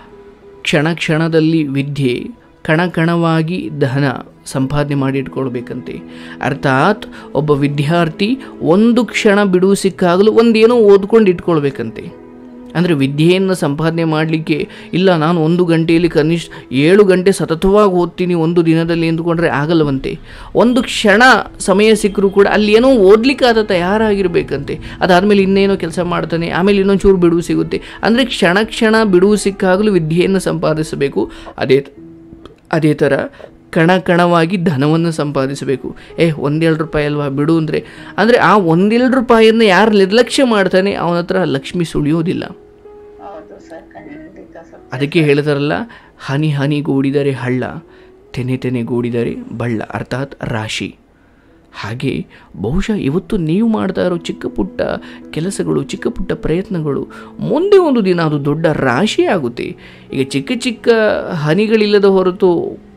ಕ್ಷಣ ಕ್ಷಣದಲ್ಲಿ ವಿದ್ಯೆ ಕಣ ಕಣವಾಗಿ ಧನ ಸಂಪಾದನೆ ಮಾಡಿ ಇಟ್ಕೊಳ್ಬೇಕಂತೆ ಅರ್ಥಾತ್ ಒಬ್ಬ ವಿದ್ಯಾರ್ಥಿ ಒಂದು ಕ್ಷಣ ಬಿಡುವು ಸಿಕ್ಕಾಗಲೂ ಒಂದೇನೋ ಓದ್ಕೊಂಡು ಇಟ್ಕೊಳ್ಬೇಕಂತೆ ಅಂದರೆ ವಿದ್ಯೆಯನ್ನು ಸಂಪಾದನೆ ಮಾಡಲಿಕ್ಕೆ ಇಲ್ಲ ನಾನು ಒಂದು ಗಂಟೆಯಲ್ಲಿ ಕನಿಷ್ಠ ಏಳು ಗಂಟೆ ಸತತವಾಗಿ ಓದ್ತೀನಿ ಒಂದು ದಿನದಲ್ಲಿ ಎಂದುಕೊಂಡ್ರೆ ಆಗಲ್ಲವಂತೆ ಒಂದು ಕ್ಷಣ ಸಮಯ ಸಿಕ್ಕರೂ ಕೂಡ ಅಲ್ಲಿ ಏನೋ ಓದಲಿಕ್ಕೆ ಆದ ತಯಾರಾಗಿರಬೇಕಂತೆ ಅದಾದಮೇಲೆ ಇನ್ನೇನೋ ಕೆಲಸ ಮಾಡ್ತಾನೆ ಆಮೇಲೆ ಇನ್ನೊಂದು ಚೂರು ಬಿಡುವು ಸಿಗುತ್ತೆ ಅಂದರೆ ಕ್ಷಣ ಕ್ಷಣ ಬಿಡುವು ಸಿಕ್ಕಾಗಲೂ ವಿದ್ಯೆಯನ್ನು ಸಂಪಾದಿಸಬೇಕು ಅದೇ ಅದೇ ಥರ ಕಣ ಕಣವಾಗಿ ಧನವನ್ನು ಸಂಪಾದಿಸಬೇಕು ಏ ಒಂದೆರಡು ರೂಪಾಯಿ ಅಲ್ವಾ ಬಿಡು ಅಂದರೆ ಅಂದರೆ ಆ ಒಂದೆರಡು ರೂಪಾಯಿಯನ್ನು ಯಾರು ನಿರ್ಲಕ್ಷ್ಯ ಮಾಡ್ತಾನೆ ಅವನ ಹತ್ರ ಲಕ್ಷ್ಮಿ ಸುಳಿಯೋದಿಲ್ಲ ಹೌದು ಸರ್ ಖಂಡಿತ ಸರ್ ಅದಕ್ಕೆ ಹೇಳ್ತಾರಲ್ಲ ಹನಿ ಹನಿ ಗೂಡಿದರೆ ಹಳ್ಳ ತೆನೆ ತೆನೆ ಗೂಡಿದರೆ ಬಳ್ಳ ಅರ್ಥಾತ್ ರಾಶಿ ಹಾಗೆ ಬಹುಶಃ ಇವತ್ತು ನೀವು ಮಾಡ್ತಾ ಇರೋ ಚಿಕ್ಕ ಪುಟ್ಟ ಕೆಲಸಗಳು ಚಿಕ್ಕ ಪುಟ್ಟ ಪ್ರಯತ್ನಗಳು ಮುಂದೆ ಒಂದು ದಿನ ಅದು ದೊಡ್ಡ ರಾಶಿ ಆಗುತ್ತೆ ಈಗ ಚಿಕ್ಕ ಚಿಕ್ಕ ಹನಿಗಳಿಲ್ಲದ ಹೊರತು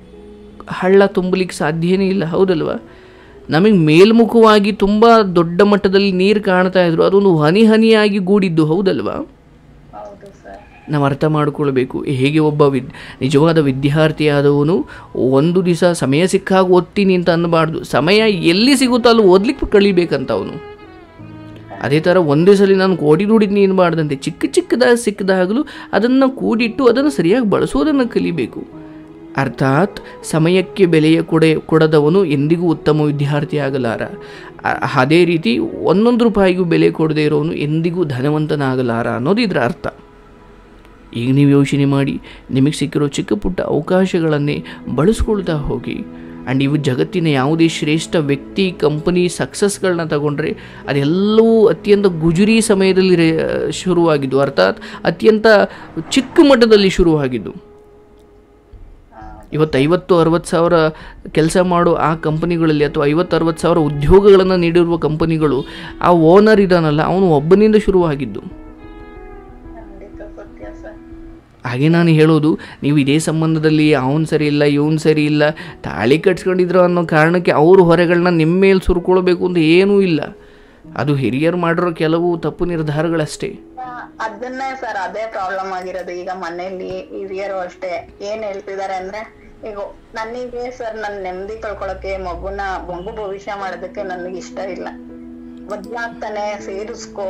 ಹಳ್ಳ ತುಂಬಲಿಕ್ಕೆ ಸಾಧ್ಯನೇ ಇಲ್ಲ ಹೌದಲ್ವಾ ನಮಗೆ ಮೇಲ್ಮುಖವಾಗಿ ತುಂಬ ದೊಡ್ಡ ಮಟ್ಟದಲ್ಲಿ ನೀರು ಕಾಣ್ತಾ ಇದ್ರು ಅದೊಂದು ಹನಿ ಹನಿಯಾಗಿ ಗೂಡಿದ್ದು ಹೌದಲ್ವಾ ಹೌದು ಸರ್ ನಾವು ಅರ್ಥ ಮಾಡಿಕೊಳ್ಬೇಕು ಹೇಗೆ ಒಬ್ಬ ವಿದ್ ನಿಜವಾದ ವಿದ್ಯಾರ್ಥಿಯಾದವನು ಒಂದು ದಿವಸ ಸಮಯ ಸಿಕ್ಕಾಗ ಓದ್ತೀನಿ ಅಂತ ಅನ್ನಬಾರ್ದು ಸಮಯ ಎಲ್ಲಿ ಸಿಗುತ್ತೋ ಅಲ್ಲಿ ಓದ್ಲಿಕ್ಕೆ ಕಳಿಬೇಕಂತ ಅವನು ಅದೇ ಥರ ಒಂದೇ ಸಲ ನಾನು ಕೋಟಿ ದುಡಿದ್ನಿ ಅನ್ನಬಾರ್ದಂತೆ ಚಿಕ್ಕ ಚಿಕ್ಕದಾಗ ಸಿಕ್ಕದಾಗಲೂ ಅದನ್ನು ಕೂಡಿಟ್ಟು ಅದನ್ನು ಸರಿಯಾಗಿ ಬಳಸೋದನ್ನು ಕಲಿಬೇಕು ಅರ್ಥಾತ್ ಸಮಯಕ್ಕೆ ಬೆಲೆಯ ಕೊಡೆ ಕೊಡದವನು ಎಂದಿಗೂ ಉತ್ತಮ ವಿದ್ಯಾರ್ಥಿ ಆಗಲಾರ ಅ- ಅದೇ ರೀತಿ ಒಂದೊಂದು ರೂಪಾಯಿಗೂ ಬೆಲೆ ಕೊಡದೇ ಇರೋನು ಎಂದಿಗೂ ಧನವಂತನಾಗಲಾರ ಅನ್ನೋದು ಇದರ ಅರ್ಥ ಈಗ ನೀವು ಯೋಚನೆ ಮಾಡಿ ನಿಮಗೆ ಸಿಕ್ಕಿರೋ ಚಿಕ್ಕ ಪುಟ್ಟ ಅವಕಾಶಗಳನ್ನೇ ಬಳಸ್ಕೊಳ್ತಾ ಹೋಗಿ ಆ್ಯಂಡ್ ಇವು ಜಗತ್ತಿನ ಯಾವುದೇ ಶ್ರೇಷ್ಠ ವ್ಯಕ್ತಿ ಕಂಪನಿ ಸಕ್ಸಸ್ಗಳನ್ನ ತಗೊಂಡ್ರೆ ಅದೆಲ್ಲವೂ ಅತ್ಯಂತ ಗುಜುರಿ ಸಮಯದಲ್ಲಿ ರೇ- ಶುರುವಾಗಿದ್ದು ಅರ್ಥಾತ್ ಅತ್ಯಂತ ಚಿಕ್ಕ ಮಟ್ಟದಲ್ಲಿ ಶುರುವಾಗಿದ್ದು ಇವತ್ತು ಐವತ್ತು ಅರವತ್ತು ಸಾವಿರ ಕೆಲಸ ಮಾಡೋ ಆ ಕಂಪನಿಗಳಲ್ಲಿ ಅಥವಾ ಐವತ್ತು ಅರವತ್ತು ಸಾವಿರ ಉದ್ಯೋಗಗಳನ್ನು ನೀಡಿರುವ ಕಂಪನಿಗಳು ಆ ಓನರ್ ಇದಾನಲ್ಲ ಅವನು ಒಬ್ಬನಿಂದ ಶುರುವಾಗಿದ್ದು ಖಂಡಿತ ಸತ್ಯ ಸರ್ ಹಾಗೆ ನಾನು ಹೇಳೋದು ನೀವು ಇದೇ ಸಂಬಂಧದಲ್ಲಿ ಅವನು ಸರಿ ಇಲ್ಲ ಇವನು ಸರಿ ಇಲ್ಲ ತಾಳಿ ಕಟ್ಸ್ಕೊಂಡಿದ್ರು ಅನ್ನೋ ಕಾರಣಕ್ಕೆ ಅವ್ರ ಹೊರೆಗಳನ್ನ ನಿಮ್ಮ ಮೇಲೆ ಸುರ್ಕೊಳ್ಬೇಕು ಅಂತ ಏನೂ ಇಲ್ಲ ಅದು ಹಿರಿಯರು ಮಾಡಿರೋ ಕೆಲವು ತಪ್ಪು ನಿರ್ಧಾರಗಳಷ್ಟೇ ಅದನ್ನೇ ಸರ್ ಅದೇ ಪ್ರಾಬ್ಲಮ್ ಆಗಿರೋದು ಈಗ ಮನೇಲಿ ಹಿರಿಯರು ಅಷ್ಟೇ ಏನ್ ಹೇಳ್ತಿದಾರೆ ಅಂದ್ರೆ ಈಗ ನನಗೆ ಸರ್ ನನ್ ನೆಮ್ಮದಿ ಕಳ್ಕೊಳಕ್ಕೆ ಮಗುನ ಮಗು ಭವಿಷ್ಯ ಮಾಡೋದಕ್ಕೆ ನನಗೆ ಇಷ್ಟ ಇಲ್ಲ ಬದ್ಲಾಗ್ತಾನೆ ಸೇರಿಸ್ಕೋ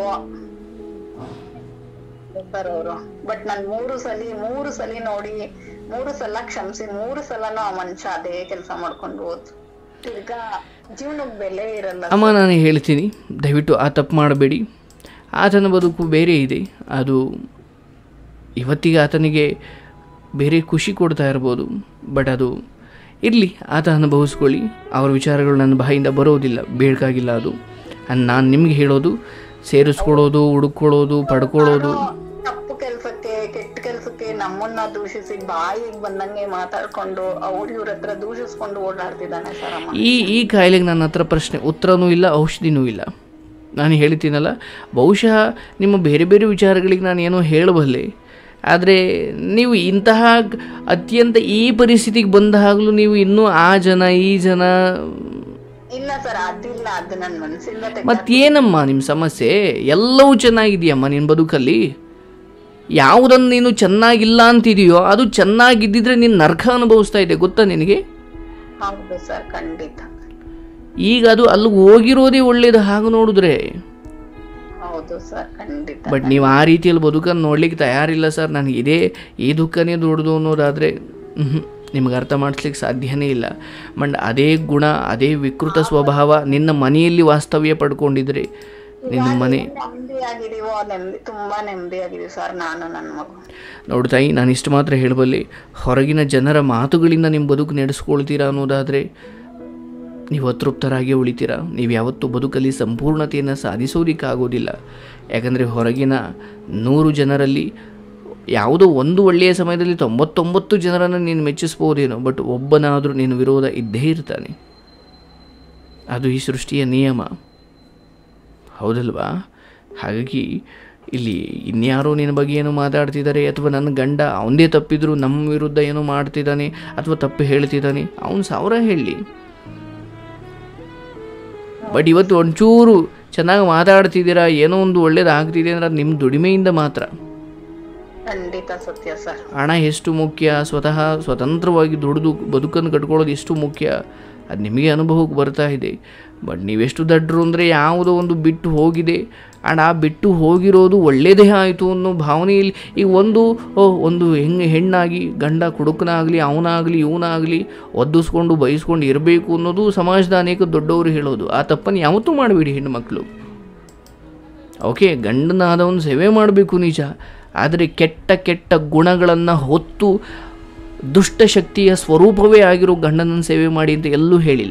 ಸರ್ ಅವರು ಬಟ್ ನಾನ್ ಮೂರು ಸಲಿ ಮೂರು ಸಲಿ ನೋಡಿ ಮೂರು ಸಲ ಕ್ಷಮಿಸಿ ಮೂರು ಸಲನೂ ಆ ಮನುಷ್ಯ ಅದೇ ಕೆಲಸ ಮಾಡ್ಕೊಂಡು ಹೋದ್ ತಿರ್ಗಾ ಜೀವನಕ್ ಬೆಲೆ ಇರಲ್ಲ ಅಮ್ಮ ನಾನು ಹೇಳ್ತೀನಿ ದಯವಿಟ್ಟು ಆ ತಪ್ಪು ಮಾಡಬೇಡಿ ಆತನ ಬದುಕು ಬೇರೆ ಇದೆ ಅದು ಇವತ್ತಿಗೆ ಆತನಿಗೆ ಬೇರೆ ಖುಷಿ ಕೊಡ್ತಾ ಇರ್ಬೋದು ಬಟ್ ಅದು ಇರಲಿ ಆತ ಅನುಭವಿಸ್ಕೊಳ್ಳಿ ಅವ್ರ ವಿಚಾರಗಳು ನನ್ನ ಬಾಯಿಂದ ಬರೋದಿಲ್ಲ ಬೇಕಾಗಿಲ್ಲ ಅದು ಅಂಡ್ ನಾನು ನಿಮ್ಗೆ ಹೇಳೋದು ಸೇರಿಸ್ಕೊಳ್ಳೋದು ಹುಡುಕೊಳ್ಳೋದು ಪಡ್ಕೊಳ್ಳೋದು ತಪ್ಪು ಕೆಲ್ಸಕ್ಕೆ ಕೆಟ್ಟ ಕೆಲ್ಸಕ್ಕೆ ನಮ್ಮನ್ನ ದೂಷಿಸಿ ಬಾಯಿಗೆ ಬಂದಂಗೆ ಮಾತಾಡ್ಕೊಂಡು ಅವ್ರ ಇವ್ರ ಹತ್ರ ದೂಷಿಸ್ಕೊಂಡು ಓಡಾಡ್ತಿದ್ದಾನೆ ಸರ್ ಅಮ್ಮ ಈ ಈ ಕಾಯಿಲೆಗೆ ನನ್ನ ಹತ್ರ ಪ್ರಶ್ನೆ ಉತ್ತರನೂ ಇಲ್ಲ ಔಷಧಿನೂ ಇಲ್ಲ ನಾನು ಹೇಳ್ತೀನಲ್ಲ ಬಹುಶಃ ನಿಮ್ಮ ಬೇರೆ ಬೇರೆ ವಿಚಾರಗಳಿಗೆ ನಾನು ಏನೋ ಹೇಳಬಲ್ಲೆ ಆದರೆ ನೀವು ಇಂತಹ ಗ್- ಅತ್ಯಂತ ಈ ಪರಿಸ್ಥಿತಿಗೆ ಬಂದಾಗಲೂ ನೀವು ಇನ್ನೂ ಆ ಜನ ಈ ಜನ ಇಲ್ಲ ಸರ್ ಅದಿಲ್ಲ ಅದು ನನ್ ಮನ್ಸಿಂದ ತೆಗ್ದ ಮತ್ತೇನಮ್ಮ ನಿಮ್ಮ ಸಮಸ್ಯೆ ಎಲ್ಲವೂ ಚೆನ್ನಾಗಿದೆಯಮ್ಮ ನಿನ್ನ ಬದುಕಲ್ಲಿ ಯಾವುದನ್ನು ನೀನು ಚೆನ್ನಾಗಿಲ್ಲ ಅಂತಿದೆಯೋ ಅದು ಚೆನ್ನಾಗಿದ್ದಿದ್ರೆ ನೀನು ನರ್ಕ ಅನುಭವಿಸ್ತಾ ಇದೆ ಗೊತ್ತಾ ನಿನಗೆ ಹೌದು ಸರ್ ಖಂಡಿತ ಈಗ ಅದು ಅಲ್ಲಿಗೆ ಹೋಗಿರೋದೇ ಒಳ್ಳೇದು ಹಾಗೆ ನೋಡಿದ್ರೆ ಹೌದು ಸರ್ ಖಂಡಿತ ಬಟ್ ನೀವು ಆ ರೀತಿಯಲ್ಲಿ ಬದುಕನ್ನು ನೋಡ್ಲಿಕ್ಕೆ ತಯಾರಿಲ್ಲ ಸರ್ ನನಗೆ ಇದೇ ಈ ದುಃಖನೇ ದೊಡ್ಡದು ಅನ್ನೋದಾದರೆ ನಿಮಗೆ ಅರ್ಥ ಮಾಡಿಸ್ಲಿಕ್ಕೆ ಸಾಧ್ಯನೇ ಇಲ್ಲ ಮಂಡ್ ಅದೇ ಗುಣ ಅದೇ ವಿಕೃತ ಸ್ವಭಾವ ನಿನ್ನ ಮನೆಯಲ್ಲಿ ವಾಸ್ತವ್ಯ ಪಡ್ಕೊಂಡಿದ್ರೆ ನಿನ್ನ ಮನೆ ನೆಮ್ಮದಿ ಆಗಿದೀವೋ ನೆಮ್ಮದಿ ತುಂಬಾ ನೆಮ್ಮದಿ ಆಗಿದೀವಿ ಸರ್ ನಾನು ನನ್ನ ಮಗು ನೋಡು ತಾಯಿ ನಾನು ಇಷ್ಟು ಮಾತ್ರ ಹೇಳಬಲ್ಲೆ ಹೊರಗಿನ ಜನರ ಮಾತುಗಳಿಂದ ನಿಮ್ಮ ಬದುಕು ನಡೆಸ್ಕೊಳ್ತೀರಾ ಅನ್ನೋದಾದರೆ ನೀವು ಅತೃಪ್ತರಾಗಿ ಉಳಿತೀರಾ ನೀವು ಯಾವತ್ತೂ ಬದುಕಲ್ಲಿ ಸಂಪೂರ್ಣತೆಯನ್ನು ಸಾಧಿಸೋದಕ್ಕಾಗೋದಿಲ್ಲ ಯಾಕಂದರೆ ಹೊರಗಿನ ನೂರು ಜನರಲ್ಲಿ ಯಾವುದೋ ಒಂದು ಒಳ್ಳೆಯ ಸಮಯದಲ್ಲಿ ತೊಂಬತ್ತೊಂಬತ್ತು ಜನರನ್ನು ನೀನು ಮೆಚ್ಚಿಸ್ಬೋದೇನೋ ಬಟ್ ಒಬ್ಬನಾದರೂ ನಿನ್ನ ವಿರೋಧ ಇದ್ದೇ ಇರ್ತಾನೆ ಅದು ಈ ಸೃಷ್ಟಿಯ ನಿಯಮ ಹೌದಲ್ವಾ ಹಾಗಾಗಿ ಇಲ್ಲಿ ಇನ್ಯಾರೋ ನಿನ್ನ ಬಗ್ಗೆ ಏನೋ ಮಾತಾಡ್ತಿದ್ದಾರೆ ಅಥವಾ ನನ್ನ ಗಂಡ ಅವನದೇ ತಪ್ಪಿದ್ರು ನಮ್ಮ ವಿರುದ್ಧ ಏನೋ ಮಾಡ್ತಿದ್ದಾನೆ ಅಥವಾ ತಪ್ಪು ಹೇಳ್ತಿದ್ದಾನೆ ಅವನು ಸಾವಿರ ಹೇಳಲಿ ಬಟ್ ಇವತ್ತು ಒಂಚೂರು ಚೆನ್ನಾಗಿ ಮಾತಾಡ್ತಿದ್ದೀರಾ ಏನೋ ಒಂದು ಒಳ್ಳೇದು ಆಗ್ತಿದೆ ಅಂದ್ರೆ ಅದು ನಿಮ್ಮ ದುಡಿಮೆಯಿಂದ ಮಾತ್ರ ಖಂಡಿತ ಸತ್ಯ ಸರ್ ಹಣ ಎಷ್ಟು ಮುಖ್ಯ ಸ್ವತಃ ಸ್ವತಂತ್ರವಾಗಿ ದುಡಿದು ಬದುಕನ್ನು ಕಟ್ಕೊಳ್ಳೋದು ಎಷ್ಟು ಮುಖ್ಯ ಅದು ನಿಮಗೆ ಅನುಭವಕ್ಕೆ ಬರ್ತಾ ಇದೆ ಬಟ್ ನೀವೆಷ್ಟು ದಡ್ರು ಅಂದರೆ ಯಾವುದೋ ಒಂದು ಬಿಟ್ಟು ಹೋಗಿದೆ ಆ್ಯಂಡ್ ಆ ಬಿಟ್ಟು ಹೋಗಿರೋದು ಒಳ್ಳೆಯದೇ ಆಯಿತು ಅನ್ನೋ ಭಾವನೆಯಲ್ಲಿ ಈಗ ಒಂದು ಓ ಒಂದು ಹೆಂಗೆ ಹೆಣ್ಣಾಗಿ ಗಂಡ ಕುಡುಕನಾಗಲಿ ಅವನಾಗಲಿ ಇವನಾಗಲಿ ಒದ್ದಿಸ್ಕೊಂಡು ಬಯಸ್ಕೊಂಡು ಇರಬೇಕು ಅನ್ನೋದು ಸಮಾಜದ ಅನೇಕ ದೊಡ್ಡವರು ಹೇಳೋದು ಆ ತಪ್ಪನ್ನು ಯಾವತ್ತೂ ಮಾಡಬೇಡಿ ಹೆಣ್ಣುಮಕ್ಕಳು ಓಕೆ ಗಂಡನಾದವನು ಸೇವೆ ಮಾಡಬೇಕು ನಿಜ ಆದರೆ ಕೆಟ್ಟ ಕೆಟ್ಟ ಗುಣಗಳನ್ನು ಹೊತ್ತು ದುಷ್ಟಶಕ್ತಿಯ ಸ್ವರೂಪವೇ ಆಗಿರೋ ಗಂಡನನ್ನು ಸೇವೆ ಮಾಡಿ ಅಂತ ಎಲ್ಲೂ ಹೇಳಿಲ್ಲ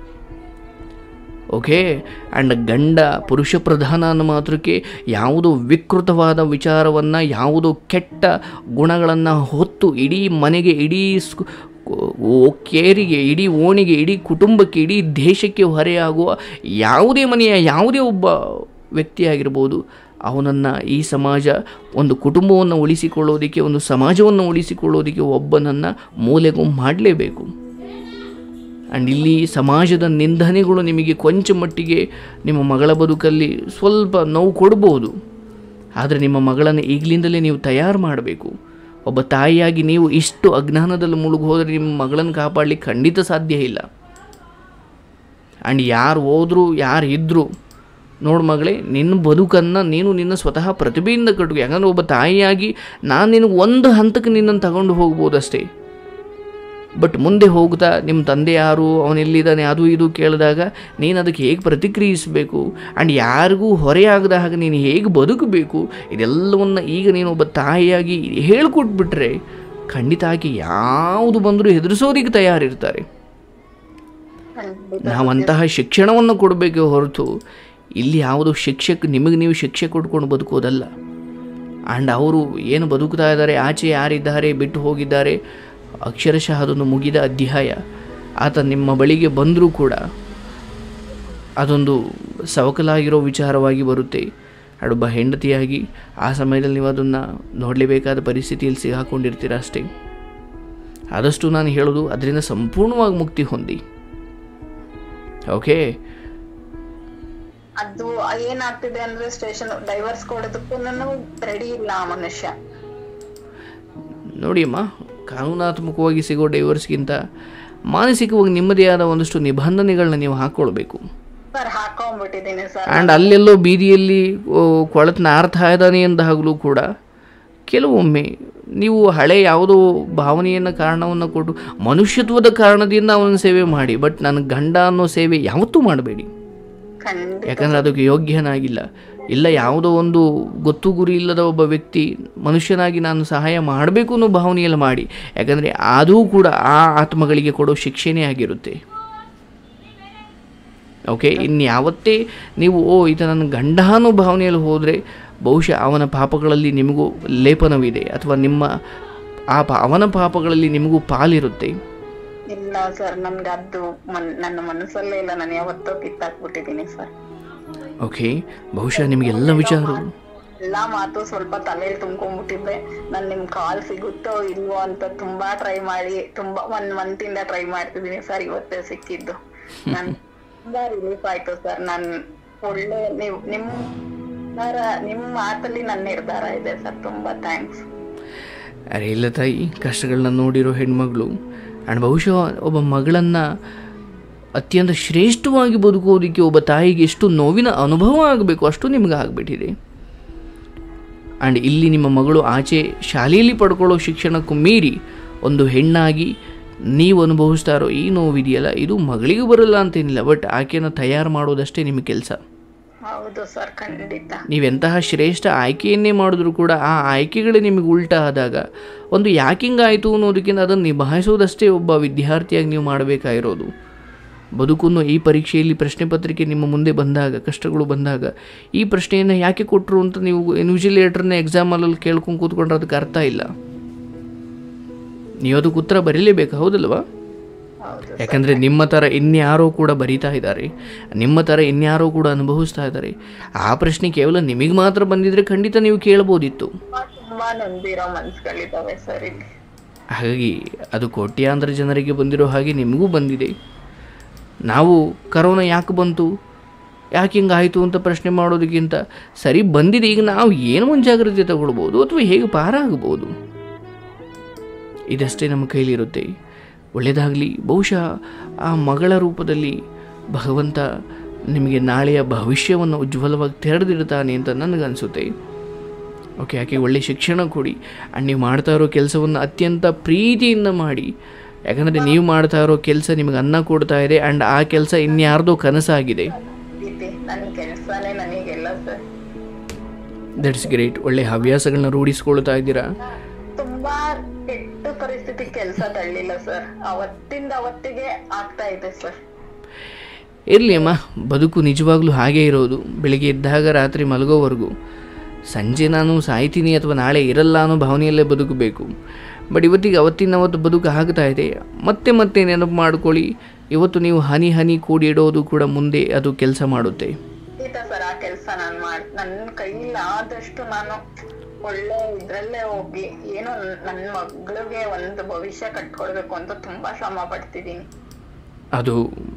ಓಕೆ ಆ್ಯಂಡ್ ಗಂಡ ಪುರುಷ ಪ್ರಧಾನ ಅನ್ನೋ ಮಾತ್ರಕ್ಕೆ ಯಾವುದೋ ವಿಕೃತವಾದ ವಿಚಾರವನ್ನು ಯಾವುದೋ ಕೆಟ್ಟ ಗುಣಗಳನ್ನು ಹೊತ್ತು ಇಡೀ ಮನೆಗೆ ಇಡೀ ಸ್ಕು- ಓ- ಕೇರಿಗೆ ಇಡೀ ಓಣಿಗೆ ಇಡೀ ಕುಟುಂಬಕ್ಕೆ ಇಡೀ ದೇಶಕ್ಕೆ ಹೊರೆಯಾಗುವ ಯಾವುದೇ ಮನೆಯ ಯಾವುದೇ ಒಬ್ಬ ವ್ಯಕ್ತಿಯಾಗಿರ್ಬೋದು ಅವನನ್ನು ಈ ಸಮಾಜ ಒಂದು ಕುಟುಂಬವನ್ನು ಉಳಿಸಿಕೊಳ್ಳೋದಕ್ಕೆ ಒಂದು ಸಮಾಜವನ್ನು ಉಳಿಸಿಕೊಳ್ಳೋದಕ್ಕೆ ಒಬ್ಬನನ್ನು ಮೂಲೆಗೂ ಮಾಡಲೇಬೇಕು ಆ್ಯಂಡ್ ಇಲ್ಲಿ ಸಮಾಜದ ನಿಂದನೆಗಳು ನಿಮಗೆ ಕೊಂಚ ಮಟ್ಟಿಗೆ ನಿಮ್ಮ ಮಗಳ ಬದುಕಲ್ಲಿ ಸ್ವಲ್ಪ ನೋವು ಕೊಡ್ಬೋದು ಆದರೆ ನಿಮ್ಮ ಮಗಳನ್ನು ಈಗಲಿಂದಲೇ ನೀವು ತಯಾರು ಮಾಡಬೇಕು ಒಬ್ಬ ತಾಯಿಯಾಗಿ ನೀವು ಇಷ್ಟು ಅಜ್ಞಾನದಲ್ಲಿ ಮುಳುಗಿ ಹೋದರೆ ನಿಮ್ಮ ಮಗಳನ್ನು ಕಾಪಾಡಲಿಕ್ಕೆ ಖಂಡಿತ ಸಾಧ್ಯ ಇಲ್ಲ ಆ್ಯಂಡ್ ಯಾರು ಹೋದ್ರು ಯಾರು ಇದ್ದರು ನೋಡು ಮಗಳೇ ನಿನ್ನ ಬದುಕನ್ನು ನೀನು ನಿನ್ನ ಸ್ವತಃ ಪ್ರತಿಭೆಯಿಂದ ಕಟ್ಟು ಯಾಕಂದರೆ ಒಬ್ಬ ತಾಯಿಯಾಗಿ ನಾನು ನಿನಗೆ ಒಂದು ಹಂತಕ್ಕೆ ನಿನ್ನನ್ನು ತಗೊಂಡು ಹೋಗ್ಬೋದಷ್ಟೇ ಬಟ್ ಮುಂದೆ ಹೋಗ್ತಾ ನಿಮ್ಮ ತಂದೆ ಯಾರು ಅವನೆಲ್ಲಿದ್ದಾನೆ ಅದು ಇದು ಕೇಳಿದಾಗ ನೀನು ಅದಕ್ಕೆ ಹೇಗೆ ಪ್ರತಿಕ್ರಿಯಿಸಬೇಕು ಆ್ಯಂಡ್ ಯಾರಿಗೂ ಹೊರೆಯಾಗದ ಹಾಗೆ ನೀನು ಹೇಗೆ ಬದುಕಬೇಕು ಇದೆಲ್ಲವನ್ನು ಈಗ ನೀನು ಒಬ್ಬ ತಾಯಿಯಾಗಿ ಹೇಳ್ಕೊಟ್ಬಿಟ್ರೆ ಖಂಡಿತ ಆಕೆ ಯಾವುದು ಬಂದರೂ ಹೆದರಿಸೋದಕ್ಕೆ ತಯಾರಿರ್ತಾರೆ ಖಂಡಿತ ನಾವಂತಹ ಶಿಕ್ಷಣವನ್ನು ಕೊಡಬೇಕೆ ಹೊರತು ಇಲ್ಲಿ ಯಾವುದೋ ಶಿಕ್ಷಕ ನಿಮಗೆ ನೀವು ಶಿಕ್ಷೆ ಕೊಡ್ಕೊಂಡು ಬದುಕೋದಲ್ಲ ಆ್ಯಂಡ್ ಅವರು ಏನು ಬದುಕ್ತಾ ಇದ್ದಾರೆ ಆಚೆ ಯಾರಿದ್ದಾರೆ ಬಿಟ್ಟು ಹೋಗಿದ್ದಾರೆ ಅಕ್ಷರಶಃ ಅದೊಂದು ಮುಗಿದ ಅಧ್ಯಾಯ ಆತ ನಿಮ್ಮ ಬಳಿಗೆ ಬಂದರೂ ಕೂಡ ಅದೊಂದು ಸವಕಲಾಗಿರೋ ವಿಚಾರವಾಗಿ ಬರುತ್ತೆ ಅಡೊಬ್ಬ ಹೆಂಡತಿಯಾಗಿ ಆ ಸಮಯದಲ್ಲಿ ನೀವು ಅದನ್ನು ನೋಡಲೇಬೇಕಾದ ಪರಿಸ್ಥಿತಿಯಲ್ಲಿ ಸಿಗಾಕೊಂಡಿರ್ತೀರ ಅಷ್ಟೇ ಆದಷ್ಟು ನಾನು ಹೇಳೋದು ಅದರಿಂದ ಸಂಪೂರ್ಣವಾಗಿ ಮುಕ್ತಿ ಹೊಂದಿ ಓಕೆ ಅದು ಏನಾಗ್ತಿದೆ ಅಂದ್ರೆ ಸ್ಟೇಷನ್ ಡೈವರ್ಸ್ ಕೊಡೋದಕ್ಕೂ ರೆಡಿ ಇಲ್ಲ ಆ ಮನುಷ್ಯ ನೋಡಿ ಅಮ್ಮ ಕಾನೂನಾತ್ಮಕವಾಗಿ ಸಿಗೋ ಡೈವರ್ಸ್ಗಿಂತ ಮಾನಸಿಕವಾಗಿ ನಿಮ್ಮದೇ ಆದ ಒಂದಷ್ಟು ನಿಬಂಧನೆಗಳನ್ನ ನೀವು ಹಾಕ್ಕೊಳ್ಬೇಕು ಸರ್ ಹಾಕೊಂಡ್ಬಿಟ್ಟಿದೀನಿ ಸರ್ ಆ್ಯಂಡ್ ಅಲ್ಲೆಲ್ಲೋ ಬೀದಿಯಲ್ಲಿ ಓ, ಕೊಳತ್ ನಾರ್ತಾ ಇದ್ದಾನೆ ಎಂದಾಗಲೂ ಕೂಡ ಕೆಲವೊಮ್ಮೆ ನೀವು ಹಳೆ ಯಾವುದೋ ಭಾವನೆಯನ್ನು ಕಾರಣವನ್ನು ಕೊಟ್ಟು ಮನುಷ್ಯತ್ವದ ಕಾರಣದಿಂದ ಅವನ ಸೇವೆ ಮಾಡಿ ಬಟ್ ನನ್ನ ಗಂಡ ಅನ್ನೋ ಸೇವೆ ಯಾವತ್ತೂ ಮಾಡಬೇಡಿ ಖಂಡಿತ ಯಾಕಂದರೆ ಅದಕ್ಕೆ ಯೋಗ್ಯನಾಗಿಲ್ಲ ಇಲ್ಲ ಯಾವುದೋ ಒಂದು ಗೊತ್ತು ಗುರಿ ಇಲ್ಲದ ಒಬ್ಬ ವ್ಯಕ್ತಿ ಮನುಷ್ಯನಾಗಿ ನಾನು ಸಹಾಯ ಮಾಡಬೇಕು ಅನ್ನೋ ಭಾವನೆಯಲ್ಲಿ ಮಾಡಿ ಯಾಕಂದರೆ ಅದೂ ಕೂಡ ಆ ಆತ್ಮಗಳಿಗೆ ಕೊಡೋ ಶಿಕ್ಷೆನೇ ಆಗಿರುತ್ತೆ ಓಕೆ ಇನ್ನು ಯಾವತ್ತೇ ನೀವು ಓ ಈತ ನನ್ನ ಗಂಡ ಅನ್ನೋ ಭಾವನೆಯಲ್ಲಿ ಹೋದರೆ ಬಹುಶಃ ಅವನ ಪಾಪಗಳಲ್ಲಿ ನಿಮಗೂ ಲೇಪನವಿದೆ ಅಥವಾ ನಿಮ್ಮ ಆ ಪಾ ಅವನ ಪಾಪಗಳಲ್ಲಿ ನಿಮಗೂ ಪಾಲಿರುತ್ತೆ ಇಲ್ಲ ಸರ್ ನನ್ಗೆ ಅದು ಮನ್- ನನ್ನ ಮನಸ್ಸಲ್ಲೇ ಇಲ್ಲ ನಾನು ಯಾವತ್ತೋ ಕಿತ್ತಾಕ್ಬಿಟ್ಟಿದೀನಿ ಸರ್ ಓಕೆ ಬಹುಶಃ ನಿಮಗೆಲ್ಲ ವಿಚಾರ ಎಲ್ಲಾ ಮಾತು ಸ್ವಲ್ಪ ತಲೆಯಲ್ಲಿ ತುಂಬ್ಕೊಂಡ್ಬಿಟ್ಟಿದ್ದೆ ನಾನ್ ನಿಮ್ ಕಾಲ್ ಸಿಗುತ್ತೋ ಇಲ್ವೋ ಅಂತ ತುಂಬಾ ಟ್ರೈ ಮಾಡಿ ತುಂಬಾ ಒನ್ ಮಂತ್ ಇಂದ ಟ್ರೈ ಮಾಡ್ತಿದೀನಿ ಸರ್ ಇವತ್ತೇ ಸಿಕ್ಕಿದ್ದು ನನ್ ತುಂಬಾ ರಿಲೀಫ್ ಆಯ್ತು ಸರ್ ನಾನ್ ಒಳ್ಳೆ ನೀವ್ ನಿಮ್ ನಿರ್ಧಾರ ನಿಮ್ ಮಾತಲ್ಲಿ ನನ್ನ ನಿರ್ಧಾರ ಇದೆ ಸರ್ ತುಂಬಾ ಥ್ಯಾಂಕ್ಸ್ ಅರೆ ಇಲ್ಲ ತಾಯಿ ಕಷ್ಟಗಳನ್ನ ನೋಡಿರೋ ಹೆಣ್ಮಗಳು ಆ್ಯಂಡ್ ಬಹುಶಃ ಒಬ್ಬ ಮಗಳನ್ನು ಅತ್ಯಂತ ಶ್ರೇಷ್ಠವಾಗಿ ಬದುಕೋದಕ್ಕೆ ಒಬ್ಬ ತಾಯಿಗೆ ಎಷ್ಟು ನೋವಿನ ಅನುಭವ ಆಗಬೇಕು ಅಷ್ಟು ನಿಮ್ಗೆ ಆಗಿಬಿಟ್ಟಿದೆ ಆ್ಯಂಡ್ ಇಲ್ಲಿ ನಿಮ್ಮ ಮಗಳು ಆಚೆ ಶಾಲೆಯಲ್ಲಿ ಪಡ್ಕೊಳ್ಳೋ ಶಿಕ್ಷಣಕ್ಕೂ ಮೀರಿ ಒಂದು ಹೆಣ್ಣಾಗಿ ನೀವು ಅನುಭವಿಸ್ತಾ ಇರೋ ಈ ನೋವಿದೆಯಲ್ಲ ಇದು ಮಗಳಿಗೂ ಬರಲ್ಲ ಅಂತೇನಿಲ್ಲ ಬಟ್ ಆಕೆಯನ್ನು ತಯಾರು ಮಾಡೋದಷ್ಟೇ ನಿಮ್ಮ ಕೆಲಸ ಹೌದು ಸರ್ ಖಂಡಿತ ನೀವೆಂತಹ ಶ್ರೇಷ್ಠ ಆಯ್ಕೆಯನ್ನೇ ಮಾಡಿದ್ರು ಕೂಡ ಆ ಆಯ್ಕೆಗಳೇ ನಿಮಗೆ ಉಲ್ಟಾ ಆದಾಗ ಒಂದು ಯಾಕಿಂಗ್ ಆಯಿತು ಅನ್ನೋದಕ್ಕಿಂತ ಅದನ್ನು ನಿಭಾಯಿಸೋದಷ್ಟೇ ಒಬ್ಬ ವಿದ್ಯಾರ್ಥಿಯಾಗಿ ನೀವು ಮಾಡಬೇಕಾಗಿರೋದು ಬದುಕನ್ನು ಈ ಪರೀಕ್ಷೆಯಲ್ಲಿ ಪ್ರಶ್ನೆ ಪತ್ರಿಕೆ ನಿಮ್ಮ ಮುಂದೆ ಬಂದಾಗ ಕಷ್ಟಗಳು ಬಂದಾಗ ಈ ಪ್ರಶ್ನೆಯನ್ನು ಯಾಕೆ ಕೊಟ್ಟರು ಅಂತ ನೀವು ಇನ್ವಿಜಿಲೇಟರ್ನ ಎಕ್ಸಾಮಲ್ಲಿ ಕೇಳ್ಕೊಂಡು ಕೂತ್ಕೊಂಡ್ರೆ ಅದಕ್ಕೆ ಅರ್ಥ ಇಲ್ಲ ನೀವು ಅದಕ್ಕೆ ಉತ್ತರ ಬರೀಲೇಬೇಕು ಹೌದಲ್ವಾ ಹೌದು ಯಾಕಂದರೆ ನಿಮ್ಮ ಥರ ಇನ್ಯಾರೋ ಕೂಡ ಬರೀತಾ ಇದ್ದಾರೆ ನಿಮ್ಮ ಥರ ಇನ್ಯಾರೋ ಕೂಡ ಅನುಭವಿಸ್ತಾ ಇದ್ದಾರೆ ಆ ಪ್ರಶ್ನೆ ಕೇವಲ ನಿಮಗೆ ಮಾತ್ರ ಬಂದಿದ್ರೆ ಖಂಡಿತ ನೀವು ಕೇಳ್ಬೋದಿತ್ತು ತುಂಬಾ ತುಂಬಾ ನೊಂದಿರೋ ಮನ್ಸುಗಳಿದಾವೆ ಸರ್ ಇಲ್ಲಿ ಹಾಗಾಗಿ ಅದು ಕೋಟ್ಯಾಂತರ ಜನರಿಗೆ ಬಂದಿರೋ ಹಾಗೆ ನಿಮಗೂ ಬಂದಿದೆ ನಾವು ಕರೋನಾ ಯಾಕೆ ಬಂತು ಯಾಕೆ ಹಿಂಗಾಯಿತು ಅಂತ ಪ್ರಶ್ನೆ ಮಾಡೋದಕ್ಕಿಂತ ಸರಿ ಬಂದಿದೆ ಈಗ ನಾವು ಏನು ಮುಂಜಾಗ್ರತೆ ತಗೊಳ್ಬೋದು ಅಥವಾ ಹೇಗೆ ಪಾರಾಗಬಹುದು ಇದಷ್ಟೇ ನಮ್ಮ ಕೈಲಿರುತ್ತೆ ಒಳ್ಳೆಯದಾಗಲಿ ಬಹುಶಃ ಆ ಮಗಳ ರೂಪದಲ್ಲಿ ಭಗವಂತ ನಿಮಗೆ ನಾಳೆಯ ಭವಿಷ್ಯವನ್ನು ಉಜ್ವಲವಾಗಿ ತೆರೆದಿಡ್ತಾನೆ ಅಂತ ನನಗನ್ಸುತ್ತೆ ಓಕೆ ಯಾಕೆ ಒಳ್ಳೆ ಶಿಕ್ಷಣ ಕೊಡಿ ಆ್ಯಂಡ್ ನೀವು ಮಾಡ್ತಾ ಇರೋ ಕೆಲಸವನ್ನು ಅತ್ಯಂತ ಪ್ರೀತಿಯಿಂದ ಮಾಡಿ ಯಾಕಂದರೆ ನೀವು ಮಾಡ್ತಾ ಇರೋ ಕೆಲಸ ನಿಮಗೆ ಅನ್ನ ಕೊಡ್ತಾ ಇದೆ ಆ್ಯಂಡ್ ಆ ಕೆಲಸ ಇನ್ಯಾರ್ದೋ ಕನಸಾಗಿದೆ ಪ್ರೀತಿ ನನ್ ಕೆಲ್ಸನೇ ನನಗೆಲ್ಲ ಸರ್ ದಟ್ಸ್ ಗ್ರೇಟ್ ಒಳ್ಳೆ ಹವ್ಯಾಸಗಳನ್ನ ರೂಢಿಸ್ಕೊಳ್ತಾ ಇದ್ದೀರಾ ತುಂಬಾ ಕೆಟ್ಟ ಪರಿಸ್ಥಿತಿ ಕೆಲ್ಸ ತಳ್ಳಿಲ್ಲ ಸರ್ ಅವತ್ತಿಂದ ಅವತ್ತಿಗೆ ಆಗ್ತಾ ಇದೆ ಸರ್ ಇರಲಿ ಅಮ್ಮ ಬದುಕು ನಿಜವಾಗ್ಲೂ ಹಾಗೇ ಇರೋದು ಬೆಳಿಗ್ಗೆ ಎದ್ದಾಗ ರಾತ್ರಿ ಮಲಗೋವರೆಗೂ ಸಂಜೆ ನಾನು ಸಾಯ್ತೀನಿ ಅಥವಾ ನಾಳೆ ಇರಲ್ಲ ಅನ್ನೋ ಭಾವನೆಯಲ್ಲೇ ಬದುಕಬೇಕು ಬಟ್ ಇವತ್ತಿಗೆ ಅವತ್ತಿನ ಅವತ್ತು ಬದುಕು ಆಗ್ತಾ ಇದೆ ಮತ್ತೆ ಮತ್ತೆ ನೆನಪು ಮಾಡ್ಕೊಳ್ಳಿ ಇವತ್ತು ನೀವು ಹನಿ ಹನಿ ಕೂಡಿ ಇಡೋದು ಕೂಡ ಮುಂದೆ ಅದು ಕೆಲಸ ಮಾಡುತ್ತೆ ಖಂಡಿತ ಸರ್ ಆ ಕೆಲ್ಸ ನಾನ್ ಮಾಡ್ ನನ್ ಕೈಲಾದಷ್ಟು ನಾನು ಒಳ್ಳೆ ಇದ್ರಲ್ಲೇ ಹೋಗಿ ಏನೋ ನನ್ ಮಗಳಿಗೆ ಒಂದು ಭವಿಷ್ಯ ಕಟ್ಕೊಡ್ಬೇಕು ಅಂತ ತುಂಬಾ ಶ್ರಮ ಪಡ್ತಿದೀನಿ ಅದು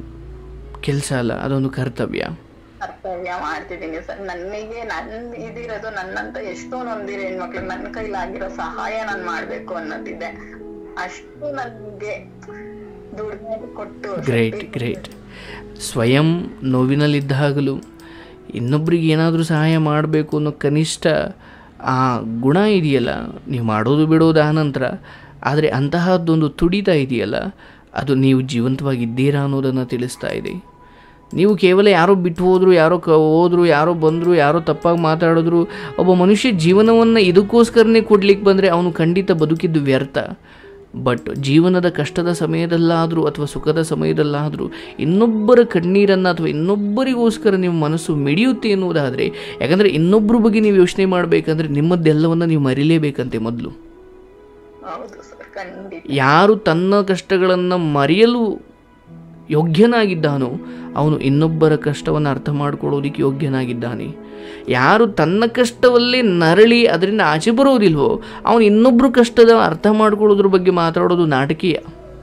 ಕೆಲಸ ಅಲ್ಲ ಅದೊಂದು ಕರ್ತವ್ಯ ಕರ್ತವ್ಯ ಮಾಡ್ತಿದೀನಿ ಸರ್ ನನಗೆ ನನ್ ಇದಿರೋದು ನನ್ನಂತ ಎಷ್ಟೋ ನೊಂದಿರೋ ಹೆಣ್ಮಕ್ಳು ನನ್ನ ಕೈಲಾಗಿರೋ ಸಹಾಯ ನಾನ್ ಮಾಡ್ಬೇಕು ಅನ್ನೋದಿದೆ ಅಷ್ಟು ನನ್ಗೆ ದುಡಿಮೆ ಕೊಟ್ಟು ಗ್ರೇಟ್ ಗ್ರೇಟ್ ಸ್ವಯಂ ನೋವಿನಲ್ಲಿದ್ದಾಗಲೂ ಇನ್ನೊಬ್ರಿಗೆ ಏನಾದರೂ ಸಹಾಯ ಮಾಡಬೇಕು ಅನ್ನೋ ಕನಿಷ್ಠ ಆ ಗುಣ ಇದೆಯಲ್ಲ ನೀವು ಮಾಡೋದು ಬಿಡೋದು ಆನಂತರ ಆದರೆ ಅಂತಹದ್ದೊಂದು ತುಡಿತ ಇದೆಯಲ್ಲ ಅದು ನೀವು ಜೀವಂತವಾಗಿದ್ದೀರಾ ಅನ್ನೋದನ್ನು ತಿಳಿಸ್ತಾ ಇದೆ ನೀವು ಕೇವಲ ಯಾರೋ ಬಿಟ್ಟು ಹೋದ್ರು ಯಾರೋ ಕ ಹೋದ್ರು ಯಾರೋ ಬಂದರು ಯಾರೋ ತಪ್ಪಾಗಿ ಮಾತಾಡಿದ್ರು ಒಬ್ಬ ಮನುಷ್ಯ ಜೀವನವನ್ನು ಇದಕ್ಕೋಸ್ಕರನೇ ಕೊಡ್ಲಿಕ್ಕೆ ಬಂದರೆ ಅವನು ಖಂಡಿತ ಬದುಕಿದ್ದು ವ್ಯರ್ಥ ಬಟ್ ಜೀವನದ ಕಷ್ಟದ ಸಮಯದಲ್ಲಾದರೂ ಅಥವಾ ಸುಖದ ಸಮಯದಲ್ಲಾದರೂ ಇನ್ನೊಬ್ಬರ ಕಣ್ಣೀರನ್ನು ಅಥವಾ ಇನ್ನೊಬ್ಬರಿಗೋಸ್ಕರ ನಿಮ್ಮ ಮನಸ್ಸು ಮಿಡಿಯುತ್ತೆ ಎನ್ನುವುದಾದರೆ ಯಾಕಂದರೆ ಇನ್ನೊಬ್ಬರ ಬಗ್ಗೆ ನೀವು ಯೋಚನೆ ಮಾಡಬೇಕಂದ್ರೆ ನಿಮ್ಮದ್ದೆಲ್ಲವನ್ನು ನೀವು ಮರಿಲೇಬೇಕಂತೆ ಮೊದಲು ಹೌದು ಸರ್ ಖಂಡಿತ ಯಾರು ತನ್ನ ಕಷ್ಟಗಳನ್ನು ಮರೆಯಲು ಯೋಗ್ಯನಾಗಿದ್ದಾನೋ ಅವನು ಇನ್ನೊಬ್ಬರ ಕಷ್ಟವನ್ನು ಅರ್ಥ ಮಾಡ್ಕೊಳ್ಳೋದಕ್ಕೆ ಯೋಗ್ಯನಾಗಿದ್ದಾನೆ ಯಾರು ತನ್ನ ಕಷ್ಟವಲ್ಲೇ ನರಳಿ ಅದರಿಂದ ಆಚೆ ಬರೋದಿಲ್ವೋ ಅವನು ಇನ್ನೊಬ್ಬರು ಕಷ್ಟದ ಅರ್ಥ ಮಾಡ್ಕೊಳ್ಳೋದ್ರ ಬಗ್ಗೆ ಮಾತಾಡೋದು ನಾಟಕೀಯ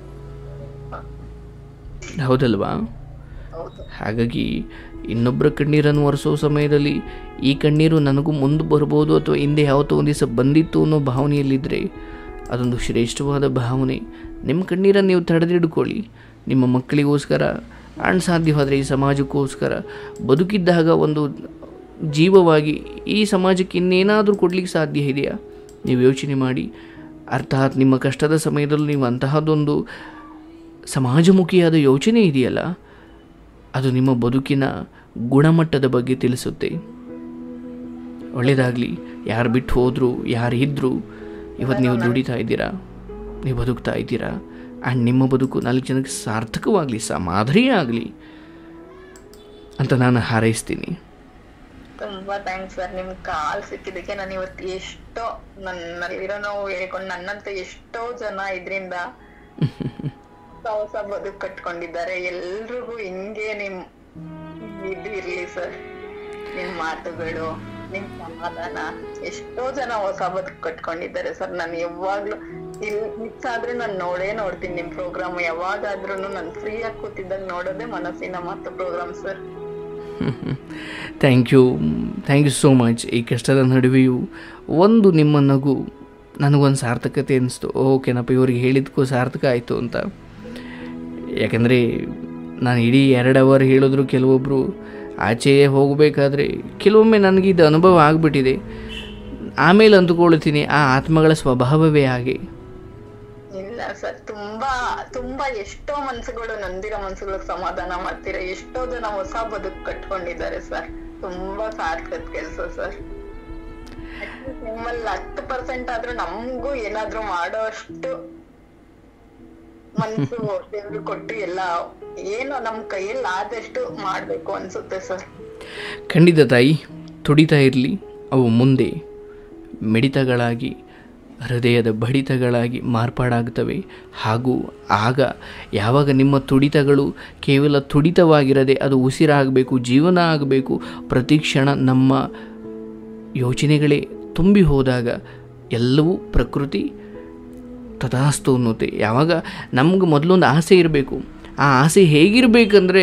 ಹೌದಲ್ವಾ ಹೌದು ಹಾಗಾಗಿ ಇನ್ನೊಬ್ಬರ ಕಣ್ಣೀರನ್ನು ಒರೆಸೋ ಸಮಯದಲ್ಲಿ ಈ ಕಣ್ಣೀರು ನನಗೂ ಮುಂದೆ ಬರ್ಬೋದು ಅಥವಾ ಹಿಂದೆ ಯಾವತ್ತೋ ಒಂದು ದಿವಸ ಬಂದಿತ್ತು ಅನ್ನೋ ಭಾವನೆಯಲ್ಲಿದ್ದರೆ ಅದೊಂದು ಶ್ರೇಷ್ಠವಾದ ಭಾವನೆ ನಿಮ್ಮ ಕಣ್ಣೀರನ್ನು ನೀವು ತಡೆದಿಡ್ಕೊಳ್ಳಿ ನಿಮ್ಮ ಮಕ್ಕಳಿಗೋಸ್ಕರ ಆ್ಯಂಡ್ ಸಾಧ್ಯವಾದರೆ ಈ ಸಮಾಜಕ್ಕೋಸ್ಕರ ಬದುಕಿದ್ದಾಗ ಒಂದು ಜೀವವಾಗಿ ಈ ಸಮಾಜಕ್ಕೆ ಇನ್ನೇನಾದರೂ ಕೊಡ್ಲಿಕ್ಕೆ ಸಾಧ್ಯ ಇದೆಯಾ ನೀವು ಯೋಚನೆ ಮಾಡಿ ಅರ್ಥಾತ್ ನಿಮ್ಮ ಕಷ್ಟದ ಸಮಯದಲ್ಲಿ ನೀವು ಅಂತಹದ್ದೊಂದು ಸಮಾಜಮುಖಿಯಾದ ಯೋಚನೆ ಇದೆಯಲ್ಲ ಅದು ನಿಮ್ಮ ಬದುಕಿನ ಗುಣಮಟ್ಟದ ಬಗ್ಗೆ ತಿಳಿಸುತ್ತೆ ಒಳ್ಳೆಯದಾಗಲಿ ಯಾರು ಬಿಟ್ಟು ಹೋದರು ಯಾರು ಇದ್ದರು ಇವತ್ತು ನೀವು ದುಡಿತಾ ಇದ್ದೀರಾ ನೀವು ಬದುಕ್ತಾ ಇದ್ದೀರಾ ಆ್ಯಂಡ್ ನಿಮ್ಮ ಬದುಕು ನಾಲ್ಕು ಜನಕ್ಕೆ ಸಾರ್ಥಕವಾಗಲಿ ಸಮಾಧರಿ ಆಗಲಿ ಅಂತ ನಾನು ಹಾರೈಸ್ತೀನಿ ತುಂಬಾ ಥ್ಯಾಂಕ್ಸ್ ಸರ್ ನಿಮ್ ಕಾಲ್ ಸಿಕ್ಕಿದ್ದಕ್ಕೆ ನಾನು ಇವತ್ತು ಎಷ್ಟೋ ನನ್ನಲ್ಲಿರೋ ನೋವು ಹೇಳ್ಕೊಂಡು ನನ್ನಂತ ಎಷ್ಟೋ ಜನ ಇದ್ರಿಂದ ಹೊಸ ಹೊಸ ಬದುಕು ಕಟ್ಕೊಂಡಿದ್ದಾರೆ ಎಲ್ರಿಗೂ ಹಿಂಗೆ ನಿಮ್ ಇದು ಇರ್ಲಿ ಸರ್ ನಿಮ್ ಮಾತುಗಳು ನಿಮ್ ಸಮಾಧಾನ ಎಷ್ಟೋ ಜನ ಹೊಸ ಬದುಕು ಕಟ್ಕೊಂಡಿದ್ದಾರೆ ಸರ್ ನಾನು ಯಾವಾಗ್ಲೂ ಇಲ್ಲಿ ಮಿಸ್ ಆದ್ರೆ ನಾನ್ ನೋಡೇ ನೋಡ್ತೀನಿ ನಿಮ್ ಪ್ರೋಗ್ರಾಮ್ ಯಾವಾಗಾದ್ರೂ ನಾನು ಫ್ರೀ ಆಗಿ ಕೂತಿದ್ದಾಗ ನೋಡೋದೇ ಮನಸ್ಸಿನ ಮಾತು programme sir thank you thank you so much ಈ ಕಷ್ಟದ ನಡುವೆಯೂ ಒಂದು ನಿಮ್ಮ ನಗು ನನಗೊಂದು ಸಾರ್ಥಕತೆ ಅನಿಸ್ತು ಓಕೆನಪ್ಪ ಇವ್ರಿಗೆ ಹೇಳಿದ್ಕೂ ಸಾರ್ಥಕ ಆಯಿತು ಅಂತ ಯಾಕಂದರೆ ನಾನು ಇಡೀ ಎರಡು ಅವರ್ ಹೇಳಿದ್ರು ಕೆಲವೊಬ್ಬರು ಆಚೆಯೇ ಹೋಗಬೇಕಾದ್ರೆ ಕೆಲವೊಮ್ಮೆ ನನಗೆ ಇದು ಅನುಭವ ಆಗಿಬಿಟ್ಟಿದೆ ಆಮೇಲೆ ಅಂದುಕೊಳ್ತೀನಿ ಆ ಆತ್ಮಗಳ ಸ್ವಭಾವವೇ ಹಾಗೆ ಇಲ್ಲ ಸರ್ ತುಂಬಾ ತುಂಬಾ ಎಷ್ಟೋ ಮನ್ಸುಗಳು ನೊಂದಿರೋ ಮನ್ಸುಗಳಿಗೆ ಸಮಾಧಾನ ಮಾಡ್ತೀರಾ ಎಷ್ಟೋ ಜನ ಹೊಸ ಬದುಕು ಕಟ್ಕೊಂಡಿದ್ದಾರೆ ಸರ್ ತುಂಬಾ ಸಾರ್ಥಕದ ಕೆಲ್ಸ ಸರ್ ನಿಮ್ಮಲ್ಲಿ ಹತ್ತು ಪರ್ಸೆಂಟ್ ಆದ್ರೂ ನಮ್ಗೂ ಏನಾದ್ರೂ ಮಾಡೋ ಅಷ್ಟು ಮನ್ಸು ದೇವ್ರು ಕೊಟ್ಟು ಎಲ್ಲ ಏನೋ ನಮ್ ಕೈಯಲ್ಲಿ ಆದಷ್ಟು ಮಾಡ್ಬೇಕು ಅನ್ಸುತ್ತೆ ಸರ್ ಖಂಡಿತ ತಾಯಿ ತುಡಿತಾ ಇರಲಿ ಅವು ಮುಂದೆ ಮಿಡಿತಗಳಾಗಿ ಹೃದಯದ ಬಡಿತಗಳಾಗಿ ಮಾರ್ಪಾಡಾಗ್ತವೆ ಹಾಗೂ ಆಗ ಯಾವಾಗ ನಿಮ್ಮ ತುಡಿತಗಳು ಕೇವಲ ತುಡಿತವಾಗಿರದೆ ಅದು ಉಸಿರಾಗಬೇಕು ಜೀವನ ಆಗಬೇಕು ಪ್ರತಿ ಕ್ಷಣ ನಮ್ಮ ಯೋಚನೆಗಳೇ ತುಂಬಿ ಹೋದಾಗ ಎಲ್ಲವೂ ಪ್ರಕೃತಿ ತಥಾಸ್ತು ಅನ್ನುತ್ತೆ ಯಾವಾಗ ನಮ್ಗೆ ಮೊದಲೊಂದು ಆಸೆ ಇರಬೇಕು ಆ ಆಸೆ ಹೇಗಿರಬೇಕಂದ್ರೆ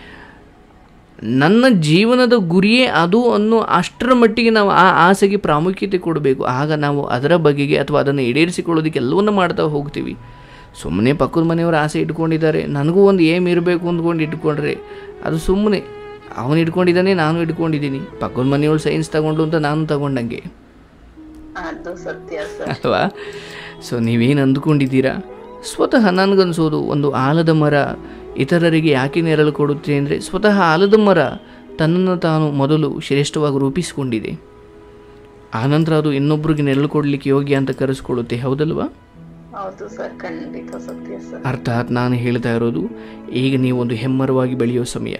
ನನ್ನ ಜೀವನದ ಗುರಿಯೇ ಅದು ಅನ್ನೋ ಅಷ್ಟರ ಮಟ್ಟಿಗೆ ನಾವು ಆ ಆಸೆಗೆ ಪ್ರಾಮುಖ್ಯತೆ ಕೊಡಬೇಕು ಆಗ ನಾವು ಅದರ ಬಗೆಗೆ ಅಥವಾ ಅದನ್ನು ಈಡೇರಿಸಿಕೊಳ್ಳೋದಕ್ಕೆ ಎಲ್ಲವನ್ನೂ ಮಾಡ್ತಾ ಹೋಗ್ತೀವಿ ಸುಮ್ಮನೆ ಪಕ್ಕದ ಮನೆಯವರು ಆಸೆ ಇಟ್ಕೊಂಡಿದ್ದಾರೆ ನನಗೂ ಒಂದು ಏಮ್ ಇರಬೇಕು ಅಂದ್ಕೊಂಡು ಇಟ್ಕೊಂಡ್ರೆ ಅದು ಸುಮ್ಮನೆ ಅವನು ಇಟ್ಕೊಂಡಿದ್ದಾನೆ ನಾನು ಇಟ್ಕೊಂಡಿದ್ದೀನಿ ಪಕ್ಕದ ಮನೆಯವರು ಸೈನ್ಸ್ ತಗೊಂಡು ಅಂತ ನಾನು ತಗೊಂಡಂಗೆ ಅದು ಸತ್ಯ ಸರ್ ಅಲ್ವಾ ಸೊ ನೀವೇನು ಅಂದ್ಕೊಂಡಿದ್ದೀರಾ ಸ್ವತಃ ನನಗನ್ಸೋದು ಒಂದು ಆಲದ ಮರ ಇತರರಿಗೆ ಯಾಕೆ ನೆರಳು ಕೊಡುತ್ತೆ ಅಂದರೆ ಸ್ವತಃ ಆಲದ ಮರ ತನ್ನನ್ನು ತಾನು ಮೊದಲು ಶ್ರೇಷ್ಠವಾಗಿ ರೂಪಿಸಿಕೊಂಡಿದೆ ಆನಂತರ ಅದು ಇನ್ನೊಬ್ಬರಿಗೆ ನೆರಳು ಕೊಡಲಿಕ್ಕೆ ಯೋಗ್ಯ ಅಂತ ಕರೆಸ್ಕೊಳ್ಳುತ್ತೆ ಹೌದಲ್ವಾ ಹೌದು ಸರ್ ಖಂಡಿತ ಸತ್ಯ ಸರ್ ಅರ್ಥಾತ್ ನಾನು ಹೇಳ್ತಾ ಇರೋದು ಈಗ ನೀವು ಒಂದು ಹೆಮ್ಮರವಾಗಿ ಬೆಳೆಯೋ ಸಮಯ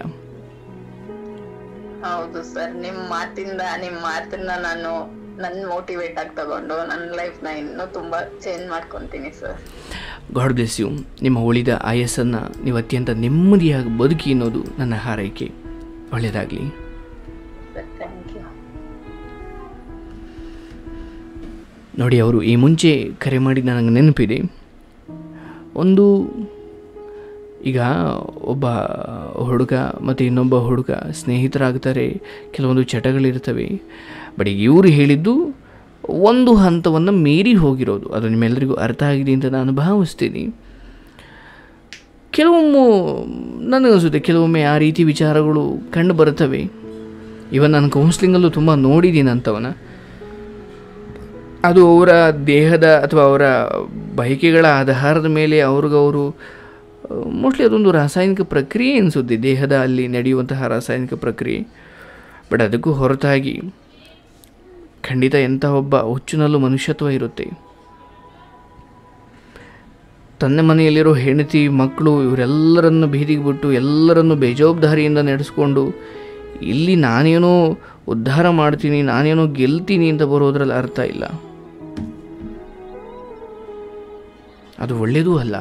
ಹೌದು ಸರ್ ನಿಮ್ ಮಾತಿಂದ ನಿಮ್ ಮಾತನ್ನ ನಾನು ನನ್ ಮೋಟಿವೇಟ್ ಆಗಿ ತಗೊಂಡು ನನ್ನ ಲೈಫ್ ನ ಇನ್ನೂ ತುಂಬಾ ಚೇಂಜ್ ಮಾಡ್ಕೊಂತೀನಿ ಸರ್ ಗಾಡ್ ಬ್ಲೆಸ್ ಯು ನಿಮ್ಮ ಉಳಿದ ಆಯಸ್ಸನ್ನು ನೀವು ಅತ್ಯಂತ ನೆಮ್ಮದಿಯಾಗಿ ಬದುಕಿ ಅನ್ನೋದು ನನ್ನ ಹಾರೈಕೆ ಒಳ್ಳೆಯದಾಗಲಿ ಸರ್ ಥ್ಯಾಂಕ್ ಯು ನೋಡಿ ಅವರು ಈ ಮುಂಚೆ ಕರೆ ಮಾಡಿ ನನಗೆ ನೆನಪಿದೆ ಒಂದು ಈಗ ಒಬ್ಬ ಹುಡುಗ ಮತ್ತು ಇನ್ನೊಬ್ಬ ಹುಡುಗ ಸ್ನೇಹಿತರಾಗ್ತಾರೆ ಕೆಲವೊಂದು ಚಟಗಳಿರ್ತವೆ ಬಟ್ ಈಗ ಇವರು ಹೇಳಿದ್ದು ಒಂದು ಹಂತವನ್ನು ಮೀರಿ ಹೋಗಿರೋದು ಅದು ನಿಮ್ಮೆಲ್ಲರಿಗೂ ಅರ್ಥ ಆಗಿದೆ ಅಂತ ನಾನು ಭಾವಿಸ್ತೀನಿ ಕೆಲವೊಮ್ಮೆ ನನಗನ್ಸುತ್ತೆ ಕೆಲವೊಮ್ಮೆ ಆ ರೀತಿ ವಿಚಾರಗಳು ಕಂಡು ಬರ್ತವೆ ಇವನ್ ನಾನು ಕೌನ್ಸ್ಲಿಂಗಲ್ಲೂ ತುಂಬ ನೋಡಿದ್ದೀನಿ ಅಂಥವನ್ನ ಅದು ಅವರ ದೇಹದ ಅಥವಾ ಅವರ ಬಯಕೆಗಳ ಆಧಾರದ ಮೇಲೆ ಅವ್ರಿಗವರು ಮೋಸ್ಟ್ಲಿ ಅದೊಂದು ರಾಸಾಯನಿಕ ಪ್ರಕ್ರಿಯೆ ಅನಿಸುತ್ತೆ ದೇಹದ ಅಲ್ಲಿ ನಡೆಯುವಂತಹ ರಾಸಾಯನಿಕ ಪ್ರಕ್ರಿಯೆ ಬಟ್ ಅದಕ್ಕೂ ಹೊರತಾಗಿ ಖಂಡಿತ ಎಂಥ ಒಬ್ಬ ಹುಚ್ಚಿನಲ್ಲೂ ಮನುಷ್ಯತ್ವ ಇರುತ್ತೆ ತನ್ನ ಮನೆಯಲ್ಲಿರೋ ಹೆಂಡತಿ ಮಕ್ಕಳು ಇವರೆಲ್ಲರನ್ನು ಬೀದಿಗೆ ಬಿಟ್ಟು ಎಲ್ಲರನ್ನು ಬೇಜವಾಬ್ದಾರಿಯಿಂದ ನಡೆಸ್ಕೊಂಡು ಇಲ್ಲಿ ನಾನೇನೋ ಉದ್ಧಾರ ಮಾಡ್ತೀನಿ ನಾನೇನೋ ಗೆಲ್ತೀನಿ ಅಂತ ಬರೋದ್ರಲ್ಲಿ ಅರ್ಥ ಇಲ್ಲ ಅದು ಒಳ್ಳೆಯದೂ ಅಲ್ಲ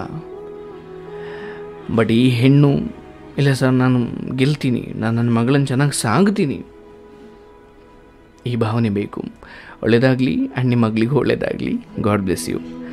ಬಟ್ ಈ ಹೆಣ್ಣು ಇಲ್ಲ ಸರ್ ನಾನು ಗೆಲ್ತೀನಿ ನಾನು ನನ್ನ ಮಗಳನ್ನು ಚೆನ್ನಾಗಿ ಸಾಗ್ತೀನಿ ಈ ಭಾವನೆ ಬೇಕು ಒಳ್ಳೆಯದಾಗಲಿ ಆ್ಯಂಡ್ ನಿಮ್ಮ ಮಗಳಿಗೆ ಒಳ್ಳೆಯದಾಗಲಿ ಗಾಡ್ ಬ್ಲೆಸ್ ಯು